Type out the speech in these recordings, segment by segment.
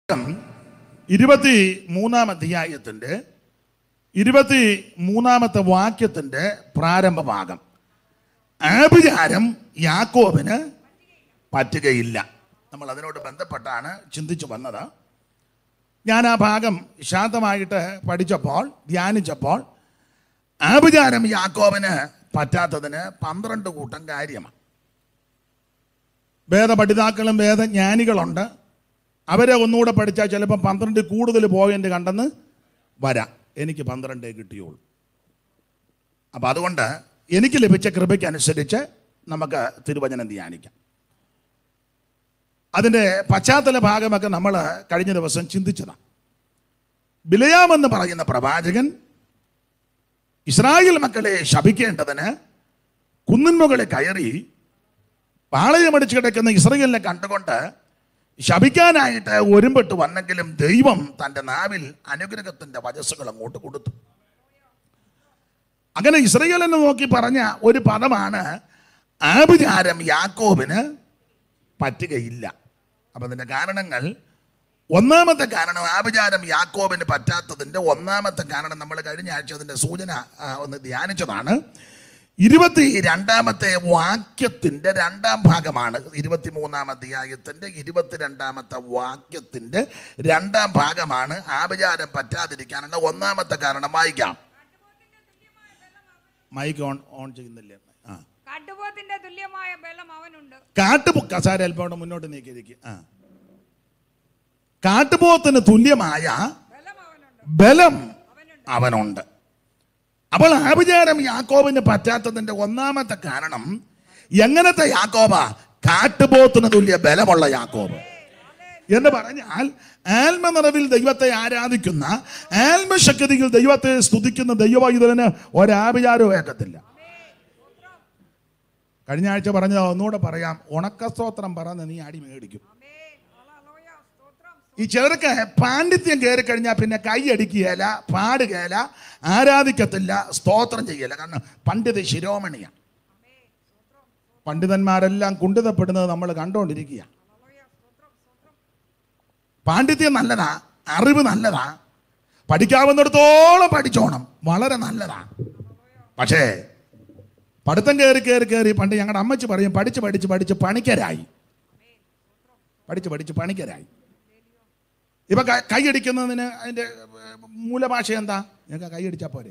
ഇരുപത്തി മൂന്നാം അധ്യായത്തിൻ്റെ ഇരുപത്തി മൂന്നാമത്തെ വാക്യത്തിൻ്റെ പ്രാരംഭ ഭാഗം ആഭിചാരം യാക്കോബിന് പറ്റുകയില്ല നമ്മൾ അതിനോട് ബന്ധപ്പെട്ടാണ് ചിന്തിച്ചു വന്നത് ഞാൻ ആ ഭാഗം ശാന്തമായിട്ട് പഠിച്ചപ്പോൾ ധ്യാനിച്ചപ്പോൾ ആഭിചാരം യാക്കോബിന് പറ്റാത്തതിന് പന്ത്രണ്ട് കൂട്ടം കാര്യമാണ് വേദപഠിതാക്കളും വേദജ്ഞാനികളുണ്ട് അവരെ ഒന്നുകൂടെ പഠിച്ചാൽ ചിലപ്പോൾ പന്ത്രണ്ടിൽ കൂടുതൽ പോയിന്റ് കണ്ടെന്ന് വരാം എനിക്ക് പന്ത്രണ്ടേ കിട്ടിയുള്ളൂ അപ്പം അതുകൊണ്ട് എനിക്ക് ലഭിച്ച കൃപയ്ക്കനുസരിച്ച് നമുക്ക് തിരുവചനം ധ്യാനിക്കാം അതിൻ്റെ പശ്ചാത്തല ഭാഗമൊക്കെ നമ്മൾ കഴിഞ്ഞ ദിവസം ചിന്തിച്ചതാണ് ബിലയാമെന്ന് പറയുന്ന പ്രവാചകൻ ഇസ്രായേൽ മക്കളെ ശപിക്കേണ്ടതിന് കുന്നിൻമുകളിൽ കയറി പാളയമടിച്ച് കിടക്കുന്ന ഇസ്രയേലിനെ കണ്ടുകൊണ്ട് ശപിക്കാനായിട്ട് ഒരുമ്പെട്ട് വന്നെങ്കിലും ദൈവം തൻ്റെ നാവിൽ അനുഗ്രഹത്തിൻ്റെ വചസ്സുകൾ അങ്ങോട്ട് കൊടുത്തു അങ്ങനെ ഇസ്രയേലിനെ നോക്കി പറഞ്ഞ ഒരു പദമാണ് ആഭിചാരം യാക്കോബിന് പറ്റുകയില്ല അപ്പം അതിൻ്റെ കാരണങ്ങൾ ഒന്നാമത്തെ കാരണം ആഭിചാരം യാക്കോബിന് പറ്റാത്തതിൻ്റെ ഒന്നാമത്തെ കാരണം നമ്മൾ കഴിഞ്ഞ ആഴ്ച അതിൻ്റെ സൂചന ആ, ഒന്ന് ധ്യാനിച്ചതാണ് ഇരുപത്തി രണ്ടാമത്തെ വാക്യത്തിൻ്റെ രണ്ടാം ഭാഗമാണ് ഇരുപത്തി മൂന്നാം അധ്യായത്തിൻ്റെ ഇരുപത്തിരണ്ടാമത്തെ വാക്യത്തിൻ്റെ രണ്ടാം ഭാഗമാണ് ആഭിചാരം പറ്റാതിരിക്കാനുള്ള ഒന്നാമത്തെ കാരണം വായിക്കാം മൈക്ക് ഓൺ ഓൺ ചെയ്യുന്നില്ലേ ആ കാട്ടുപോത്തിന്റെ തുല്യമായ ബലം അവനുണ്ട് കാട്ടുപോ കസാര അല്പം കൂടെ മുന്നോട്ട് നീക്കിയിരിക്കും ആ കാട്ടുപോത്തിന് തുല്യമായ ബലം അവനുണ്ട് ബലം അവനുണ്ട് അപ്പോൾ ആഭിചാരം യാക്കോബിന് പറ്റാത്തതിന്റെ ഒന്നാമത്തെ കാരണം എങ്ങനത്തെ യാക്കോബ കാട്ടുപോത്തിന് തുല്യ ബലമുള്ള യാക്കോബ് എന്ന് പറഞ്ഞാൽ ആത്മ നിറവിൽ ദൈവത്തെ ആരാധിക്കുന്ന ആത്മശക്തിയിൽ ദൈവത്തെ സ്തുതിക്കുന്ന ദൈവവൈതലിന് ഒരാഭിചാരവും ഏക്കത്തില്ല കഴിഞ്ഞ ആഴ്ച പറഞ്ഞത് ഒന്നുകൂടെ പറയാം ഉണക്കസ്തോത്രം പറഞ്ഞ് നീ അടി മേടിക്കും ആമേൻ. ഹല്ലേലൂയ. സ്തോത്രം. ഈ ചിലർക്ക് പാണ്ഡിത്യം കയറി കഴിഞ്ഞാൽ പിന്നെ കൈ അടിക്കുകയില്ല പാടുകയില്ല ആരാധിക്കത്തില്ല സ്തോത്രം ചെയ്യല കാരണം പണ്ഡിത ശിരോമണിയാണ് പണ്ഡിതന്മാരെല്ലാം കുണ്ഠിതപ്പെടുന്നത് നമ്മൾ കണ്ടുകൊണ്ടിരിക്കുക പാണ്ഡിത്യം നല്ലതാ അറിവ് നല്ലതാ പഠിക്കാവുന്നിടത്തോളം പഠിച്ചോണം വളരെ നല്ലതാ പക്ഷേ പഠിത്തം കയറി കയറി കയറി പണ്ട് ഞങ്ങളുടെ അമ്മച്ചി പറയും പഠിച്ച് പഠിച്ച് പഠിച്ച് പണിക്കരായി പഠിച്ച് പഠിച്ച് പണിക്കരായി ഇപ്പൊ ക- കൈയടിക്കുന്നതിന് അതിന്റെ ഏർ, മൂലഭാഷ എന്താ ഞങ്ങൾക്ക് കൈയടിച്ചാ പോരെ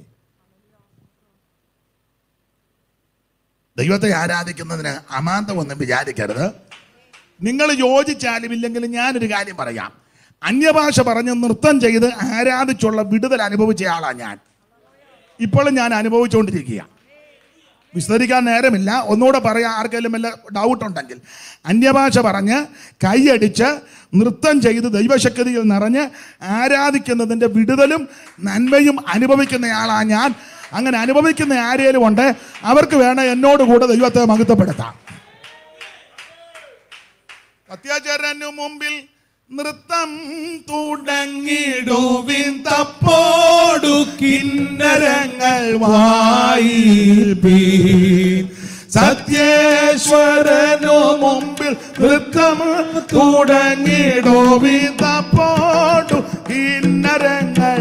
ദൈവത്തെ ആരാധിക്കുന്നതിന് അമാന്തമൊന്നും വിചാരിക്കരുത് നിങ്ങൾ യോജിച്ചാലും ഇല്ലെങ്കിലും ഞാനൊരു കാര്യം പറയാം അന്യഭാഷ പറഞ്ഞ് നൃത്തം ചെയ്ത് ആരാധിച്ചുള്ള വിടുതൽ അനുഭവിച്ച ആളാണ് ഞാൻ ഇപ്പോഴും ഞാൻ അനുഭവിച്ചുകൊണ്ടിരിക്കുക വിസ്തരിക്കാൻ നേരമില്ല ഒന്നുകൂടെ പറയാം ആർക്കെങ്കിലും വല്ല ഡൗട്ട് ഉണ്ടെങ്കിൽ അന്യഭാഷ പറഞ്ഞ് കൈയടിച്ച് നൃത്തം ചെയ്ത് ദൈവശക്തിയിൽ നിറഞ്ഞ് ആരാധിക്കുന്നതിൻ്റെ വിടുതലും നന്മയും അനുഭവിക്കുന്നയാളാ ഞാൻ അങ്ങനെ അനുഭവിക്കുന്ന ആരേലും ഉണ്ട് അവർക്ക് വേണം എന്നോട് കൂടെ ദൈവത്തെ മഹത്വപ്പെടുത്താം അത്യാചാരനു മുമ്പിൽ നൃത്തം തുടങ്ങിടുവിൻ തപ്പോടു കിന്നരങ്ങൾ വായിപ്പീൻ സത്യേശ്വരനു മുമ്പിൽ നൃത്തം തുടങ്ങിടുവിൻ തപ്പോടു കിന്നരങ്ങൾ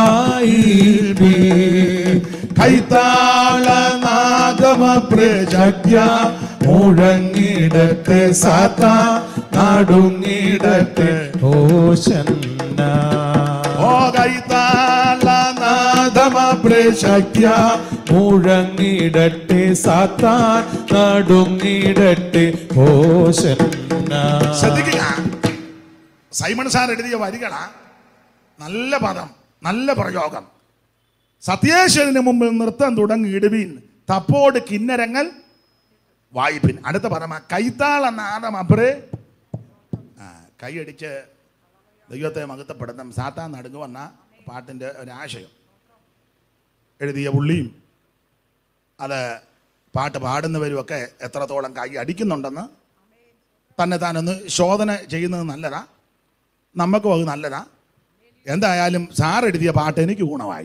വായിപ്പീൻ കൈത്താളനാഗമ പ്രജജ്ഞ മുഴങ്ങിടത്തെ സാത്താ നടുങ്ങിടത്തെ ഓശന്ന ഓ കൈത്താളനാഗമ പ്രജജ്ഞ മുഴങ്ങിടട്ടെ സാത്താൻ നടുങ്ങിടട്ടെ ഓശന്ന ശ്രദ്ധിക്കുക സൈമൺ സാർ എഴുതിയ വരികളാ നല്ല പദം നല്ല പ്രയോഗം സത്യേശ്വരന് മുമ്പിൽ നൃത്തം തുടങ്ങിയിടുവീൻ തപ്പോട് കിന്നരങ്ങൾ വായിപ്പിൻ അടുത്ത പദമ കൈത്താള നാദം അബ്രേ ആ കൈയടിച്ച് ദൈവത്തെ മഹത്വപ്പെടുത്തും സാത്താൻ നടുങ്ങു വന്ന പാട്ടിൻ്റെ ഒരാശയം എഴുതിയ പുള്ളിയും അത് പാട്ട് പാടുന്നവരുമൊക്കെ എത്രത്തോളം കൈ അടിക്കുന്നുണ്ടെന്ന് തന്നെ താനൊന്ന് ശോധന ചെയ്യുന്നത് നല്ലതാ നമുക്കും അത് നല്ലതാ എന്തായാലും സാർ എഴുതിയ പാട്ട് എനിക്ക് ഗുണമായി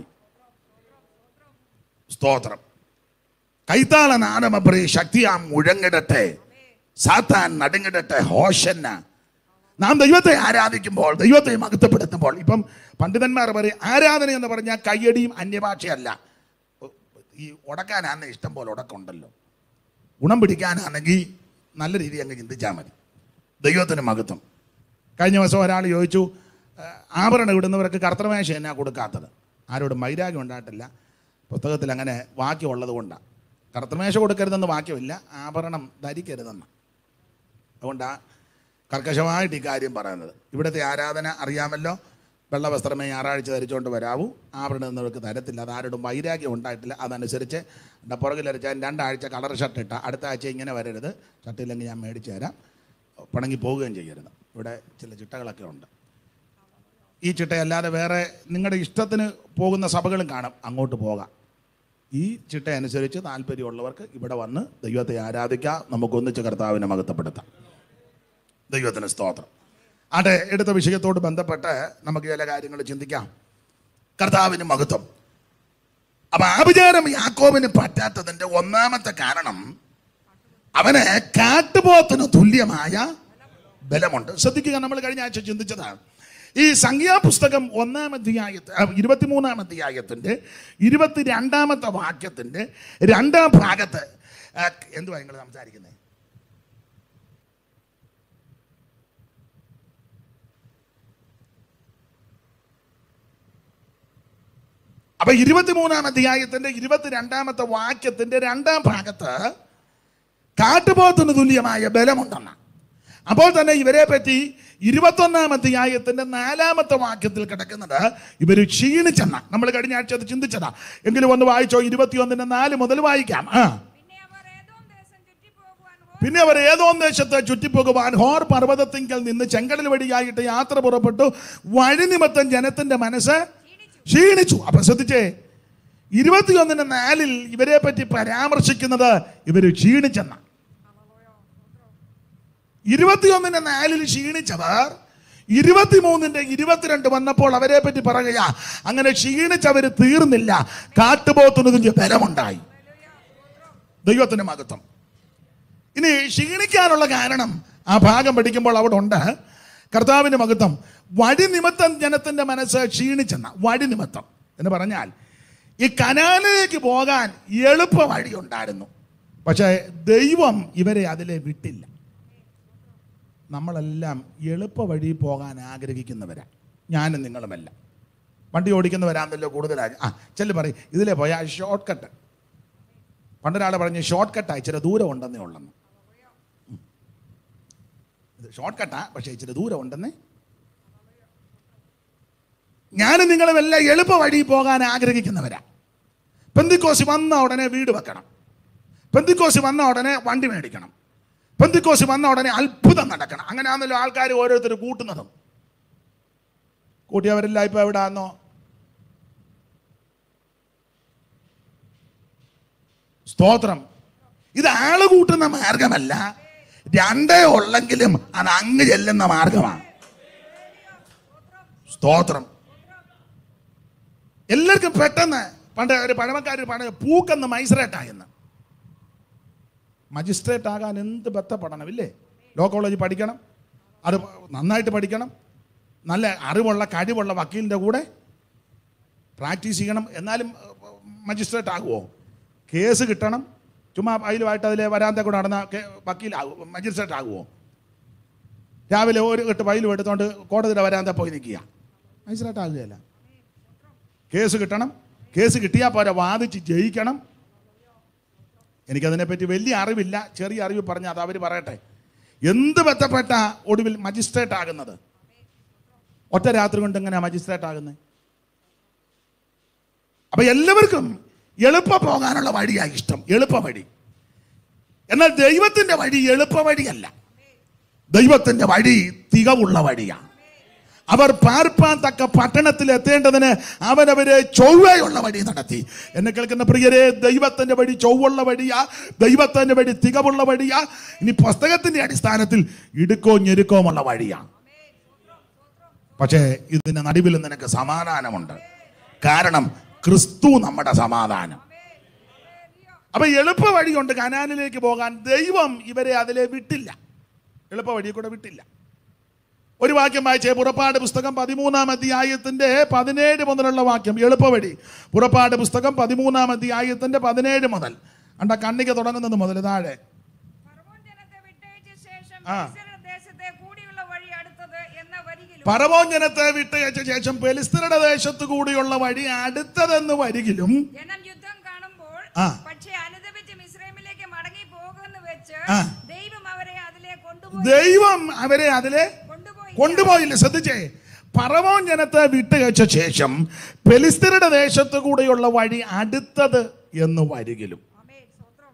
സ്തോത്രം കൈത്താള നാടമപ്രി ശക്തിയാം മുഴങ്ങിടട്ടെ സാത്താൻ നടുങ്ങിടട്ടെ ഹോഷന്ന നാം ദൈവത്തെ ആരാധിക്കുമ്പോൾ ദൈവത്തെ മഹത്വപ്പെടുത്തുമ്പോൾ ഇപ്പം പണ്ഡിതന്മാർ പറയും ആരാധന എന്ന് പറഞ്ഞാൽ കയ്യടിയും അന്യഭാഷയല്ല ഈ ഉടക്കാനാണ് ഇഷ്ടം പോലെ ഉടക്കമുണ്ടല്ലോ ഗുണം പിടിക്കാനാണെങ്കിൽ നല്ല രീതി അങ്ങ് ചിന്തിച്ചാൽ മതി ദൈവത്തിന് മഹത്വം കഴിഞ്ഞ ദിവസം ഒരാൾ ചോദിച്ചു "ആ, ആഭരണം ഇടുന്നവർക്ക് കർത്തമേശ എന്നാ കൊടുക്കാത്തത് ആരോടും വൈരാഗ്യം ഉണ്ടായിട്ടില്ല പുസ്തകത്തിൽ അങ്ങനെ വാക്യമുള്ളത് കൊണ്ടാണ് കർത്തമേശ കൊടുക്കരുതെന്ന് വാക്യമില്ല ആഭരണം ധരിക്കരുതെന്ന് അതുകൊണ്ടാണ് കർക്കശമായിട്ട് ഈ കാര്യം പറയുന്നത് ഇവിടുത്തെ ആരാധന അറിയാമല്ലോ വെള്ള വസ്ത്രമേ ഞായറാഴ്ച ധരിച്ചുകൊണ്ട് വരാവൂ ആഭരണം എന്നവർക്ക് തരത്തില്ല അത് ആരോടും വൈരാഗ്യം ഉണ്ടായിട്ടില്ല അതനുസരിച്ച് എൻ്റെ പുറകിലരച്ചാൽ രണ്ടാഴ്ച കളർ ഷർട്ട് ഇട്ട അടുത്ത ആഴ്ച ഇങ്ങനെ വരരുത് ഷർട്ടില്ലെങ്കിൽ ഞാൻ മേടിച്ചു തരാം പിണങ്ങി പോവുകയും ചെയ്യരുത് ഇവിടെ ചില ചിട്ടകളൊക്കെ ഉണ്ട് ഈ ചിട്ടയല്ലാതെ വേറെ നിങ്ങളുടെ ഇഷ്ടത്തിന് പോകുന്ന സഭകളും കാണും അങ്ങോട്ട് പോകാം ഈ ചിട്ട അനുസരിച്ച് താല്പര്യമുള്ളവർക്ക് ഇവിടെ വന്ന് ദൈവത്തെ ആരാധിക്കാം നമുക്കൊന്നിച്ച് കർത്താവിനെ മഹത്വപ്പെടുത്താം ദൈവത്തിന് സ്തോത്രം ആട്ടെ എടുത്ത വിഷയത്തോട് ബന്ധപ്പെട്ട് നമുക്ക് ചില കാര്യങ്ങൾ ചിന്തിക്കാം കർത്താവിന് മഹത്വം അപ്പൊ ആഭിചാരം യാക്കോബിന് പറ്റാത്തതിന്റെ ഒന്നാമത്തെ കാരണം അവന് കാട്ടുപോത്തിന് തുല്യമായ ബലമുണ്ട് ശ്രദ്ധിക്കുക നമ്മൾ കഴിഞ്ഞ ആഴ്ച ചിന്തിച്ചതാണ് ഈ സംഖ്യാപുസ്തകം ഒന്നാം അധ്യായത്ത് ആ, ഇരുപത്തിമൂന്നാം അധ്യായത്തിന്റെ ഇരുപത്തിരണ്ടാമത്തെ വാക്യത്തിന്റെ രണ്ടാം ഭാഗത്ത് ആ, എന്തുവാ നിങ്ങൾ സംസാരിക്കുന്നത് അപ്പൊ ഇരുപത്തിമൂന്നാം അധ്യായത്തിന്റെ ഇരുപത്തിരണ്ടാമത്തെ വാക്യത്തിന്റെ രണ്ടാം ഭാഗത്ത് കാട്ടുപോത്തിന് തുല്യമായ ബലമുണ്ടെന്ന അപ്പോൾ തന്നെ ഇവരെ പറ്റി ഇരുപത്തൊന്നാം അധ്യായത്തിന്റെ നാലാമത്തെ വാക്യത്തിൽ കിടക്കുന്നത് ഇവർ ക്ഷീണിച്ചെന്ന നമ്മൾ കഴിഞ്ഞ ആഴ്ച അത് ചിന്തിച്ചതാ എങ്കിലും ഒന്ന് വായിച്ചോ ഇരുപത്തിയൊന്നിന്റെ നാല് മുതൽ വായിക്കാം ആ പിന്നെ അവർ ഏതോം ദേശം ചുറ്റിപ്പോകുവാൻ ഹോർ പിന്നെ അവർ ഏതോ ദേശത്ത് ചുറ്റിപ്പോകുവാൻ ഹോർ പർവ്വതത്തിങ്കൽ നിന്ന് ചെങ്കടൽ വഴിയായിട്ട് യാത്ര പുറപ്പെട്ടു വഴി നിമിത്തം ജനത്തിന്റെ മനസ്സ് ക്ഷീണിച്ചു അപ്പൊ ശ്രദ്ധിച്ചേ ഇരുപത്തിയൊന്നിന് നാലിൽ ഇവരെ പറ്റി പരാമർശിക്കുന്നത് ഇവര് ക്ഷീണിച്ചെന്ന ഇരുപത്തിയൊന്നിന് നാലിൽ ക്ഷീണിച്ചവർ ഇരുപത്തിമൂന്നിന്റെ ഇരുപത്തിരണ്ട് വന്നപ്പോൾ അവരെ പറ്റി പറയുക അങ്ങനെ ക്ഷീണിച്ചവർ തീർന്നില്ല കാട്ടുപോത്തുന്നതിന്റെ ബലമുണ്ടായി ദൈവത്തിന്റെ മഹത്വം ഇനി ക്ഷീണിക്കാനുള്ള കാരണം ആ ഭാഗം പഠിക്കുമ്പോൾ അവിടെ ഉണ്ട് കർത്താവിന്റെ മഹത്വം വഴി നിമിത്തം ജനത്തിന്റെ മനസ്സ് ക്ഷീണിച്ചെന്ന വഴി നിമിത്തം എന്ന് പറഞ്ഞാൽ ഈ കനാലിലേക്ക് പോകാൻ എളുപ്പ വഴി ഉണ്ടായിരുന്നു പക്ഷേ ദൈവം ഇവരെ അതിലെ വിട്ടില്ല നമ്മളെല്ലാം എളുപ്പ വഴി പോകാൻ ആഗ്രഹിക്കുന്നവരാ ഞാനും നിങ്ങളുമല്ല വണ്ടി ഓടിക്കുന്നവരാണല്ലോ കൂടുതലായി ആ ചെല്ലു പറയും ഇതിലെ പോയാൽ ഷോർട്ട് കട്ട് പണ്ടൊരാൾ പറഞ്ഞ് ഷോർട്ട് കട്ടാ ഇച്ചിരി ദൂരം ഉണ്ടെന്നേ ഉള്ളെന്ന് ഉം. ഇത് ഷോർട്ട് കട്ടാ പക്ഷേ ഇച്ചിരി ദൂരം ഉണ്ടെന്നേ ഞാനും നിങ്ങളും എല്ലാം എളുപ്പ വഴി പോകാൻ ആഗ്രഹിക്കുന്നവരാ പെന്തിക്കോസി വന്ന ഉടനെ വീട് വെക്കണം പെന്തിക്കോസി വന്ന ഉടനെ വണ്ടി മേടിക്കണം പെന്തിക്കോസി വന്ന ഉടനെ അത്ഭുതം നടക്കണം അങ്ങനെയാണല്ലോ ആൾക്കാർ ഓരോരുത്തർ കൂട്ടുന്നതും കൂട്ടിയവരെല്ലാം ഇപ്പൊ എവിടാന്നോ സ്തോത്രം ഇത് ആള് കൂട്ടുന്ന മാർഗമല്ല രണ്ടേ ഉള്ളെങ്കിലും അത് അങ്ങ് ചെല്ലുന്ന മാർഗമാണ് സ്തോത്രം എല്ലാവർക്കും പെട്ടെന്ന് പണ്ട് ഒരു പഴമക്കാർ പണ്ട് പൂക്കെന്ന് മൈസറേറ്റായെന്ന് മജിസ്ട്രേറ്റ് ആകാൻ എന്ത് ബന്ധപ്പെടണം ഇല്ലേ ലോ കോളേജിൽ പഠിക്കണം അത് നന്നായിട്ട് പഠിക്കണം നല്ല അറിവുള്ള കഴിവുള്ള വക്കീലിൻ്റെ കൂടെ പ്രാക്ടീസ് ചെയ്യണം എന്നാലും മജിസ്ട്രേറ്റ് ആകുമോ കേസ് കിട്ടണം ചുമ്മാ അതിലുമായിട്ട് അതിലെ വരാന്തെ കൂടെ നടന്ന കേ- വക്കീലാകും മജിസ്ട്രേറ്റ് ആകുമോ രാവിലെ ഒരു കെട്ട് ഫയലും എടുത്തുകൊണ്ട് കോടതിയുടെ വരാന്തെ പോയി നിൽക്കുക മജിസ്ട്രേറ്റ് ആകുകയല്ല കേസ് കിട്ടണം കേസ് കിട്ടിയാൽ പോരാ വാദിച്ച് ജയിക്കണം എനിക്കതിനെപ്പറ്റി വലിയ അറിവില്ല ചെറിയ അറിവ് പറഞ്ഞാൽ അത് അവർ പറയട്ടെ എന്ത് ബന്ധപ്പെട്ട ഒടുവിൽ മജിസ്ട്രേറ്റ് ആകുന്നത് ഒറ്റ രാത്രി കൊണ്ട് എങ്ങനെയാ മജിസ്ട്രേറ്റ് ആകുന്നത് അപ്പൊ എല്ലാവർക്കും എളുപ്പ പോകാനുള്ള വഴിയാ ഇഷ്ടം എളുപ്പ വഴി എന്നാൽ ദൈവത്തിന്റെ വഴി എളുപ്പ വഴിയല്ല ദൈവത്തിന്റെ വഴി തികവുള്ള വഴിയാണ് അവർ പാർപ്പാൻ തക്ക പട്ടണത്തിൽ എത്തേണ്ടതിന് അവനവരെ ചൊവ്വയുള്ള വഴി നടത്തി എന്നെ കേൾക്കുന്ന പ്രിയരെ ദൈവത്തിന്റെ വഴി ചൊവ്വുള്ള വഴിയാ ദൈവത്തിന്റെ വഴി തികവുള്ള വഴിയാ ഇനി പുസ്തകത്തിന്റെ അടിസ്ഥാനത്തിൽ ഇടുക്കോ ഞെരുക്കോമുള്ള വഴിയാണ് പക്ഷേ ഇതിന് നടുവിൽ നിനക്ക് സമാധാനമുണ്ട് കാരണം ക്രിസ്തു നമ്മുടെ സമാധാനം അപ്പൊ എളുപ്പ വഴിയുണ്ട് കനാലിലേക്ക് പോകാൻ ദൈവം ഇവരെ അതിലെ വിട്ടില്ല എളുപ്പ വഴി കൂടെ വിട്ടില്ല ഒരു വാക്യം വായിച്ചേ പുറപ്പാട് പുസ്തകം പതിമൂന്നാം അധ്യായത്തിന്റെ പതിനേഴ് മുതലുള്ള വാക്യം എളുപ്പവഴി പുറപ്പാട് പുസ്തകം പതിമൂന്നാം അധ്യായത്തിന്റെ പതിനേഴ് മുതൽ അണ്ട കണ്ണിക തുടങ്ങുന്നത് മുതൽ താഴെ ഫറവോൻ ജനത്തെ വിട്ടയച്ച ശേഷം ആ. മിസ്ര ദേശത്തെ കൂടിയുള്ള വഴി അടുത്തത് എന്ന വരികിലും പറവോൻ ജനത്തെ വിട്ടയച്ച ശേഷം പെലിസ്തരുടെ ദേശത്ത് കൂടിയുള്ള വഴി അടുത്തതെന്ന് വരികിലും ജനം യുദ്ധം കാണുമ്പോൾ ആ. പക്ഷേ അനുദപിച്ച് മിസ്രൈമിലേക്ക് മടങ്ങി പോകുമെന്ന് വെച്ച് ആ. ദൈവം അവരെ അതിലെ കൊണ്ടുപോയി ദൈവം അവരെ അതിലെ കൊണ്ടുപോയി കൊണ്ടുപോയില്ല ശ്രദ്ധിച്ചേ പറവോൻ ജനത്തെ വിട്ടയച്ച ശേഷം പെലിസ്തരുടെ ദേശത്ത് കൂടെയുള്ള വഴി അടുത്തത് എന്ന് വരികിലും ആമേൻ. സ്തോത്രം.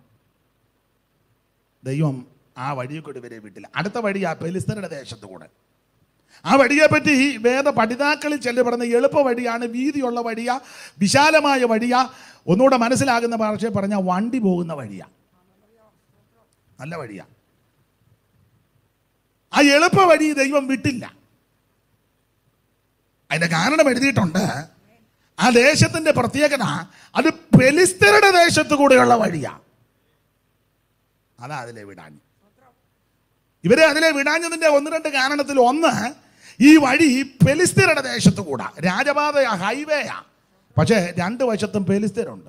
ദൈവം ആ വഴിയെ കൂടി ഇവരെ വിട്ടില്ല അടുത്ത വഴി ആ പെലിസ്തരുടെ ദേശത്ത് കൂടെ ആ വഴിയെ പറ്റി വേദ പഠിതാക്കളിൽ ചിലർ പറഞ്ഞ എളുപ്പ വഴിയാണ് വീതിയുള്ള വഴിയാ വിശാലമായ വഴിയാ ഒന്നുകൂടെ മനസ്സിലാകുന്ന ഭാഷയെ പറഞ്ഞാൽ വണ്ടി പോകുന്ന വഴിയാ നല്ല വഴിയാ ആ എളുപ്പ വഴി ദൈവം വിട്ടില്ല അതിന്റെ കാരണം എഴുതിയിട്ടുണ്ട് ആ ദേശത്തിന്റെ പ്രത്യേകത അത് പെലിസ്തരുടെ ദേശത്ത് കൂടെയുള്ള വഴിയാ അതാ അതിലെ വിടാൻ ഇവരെ അതിലെ വിടാഞ്ഞതിന്റെ ഒന്ന് രണ്ട് കാരണത്തിൽ ഒന്ന് ഈ വഴി പെലിസ്തീരുടെ ദേശത്ത് കൂടാ രാജപാതയാ ഹൈവേയാ പക്ഷേ രണ്ട് വശത്തും പെലിസ്തീരുണ്ട്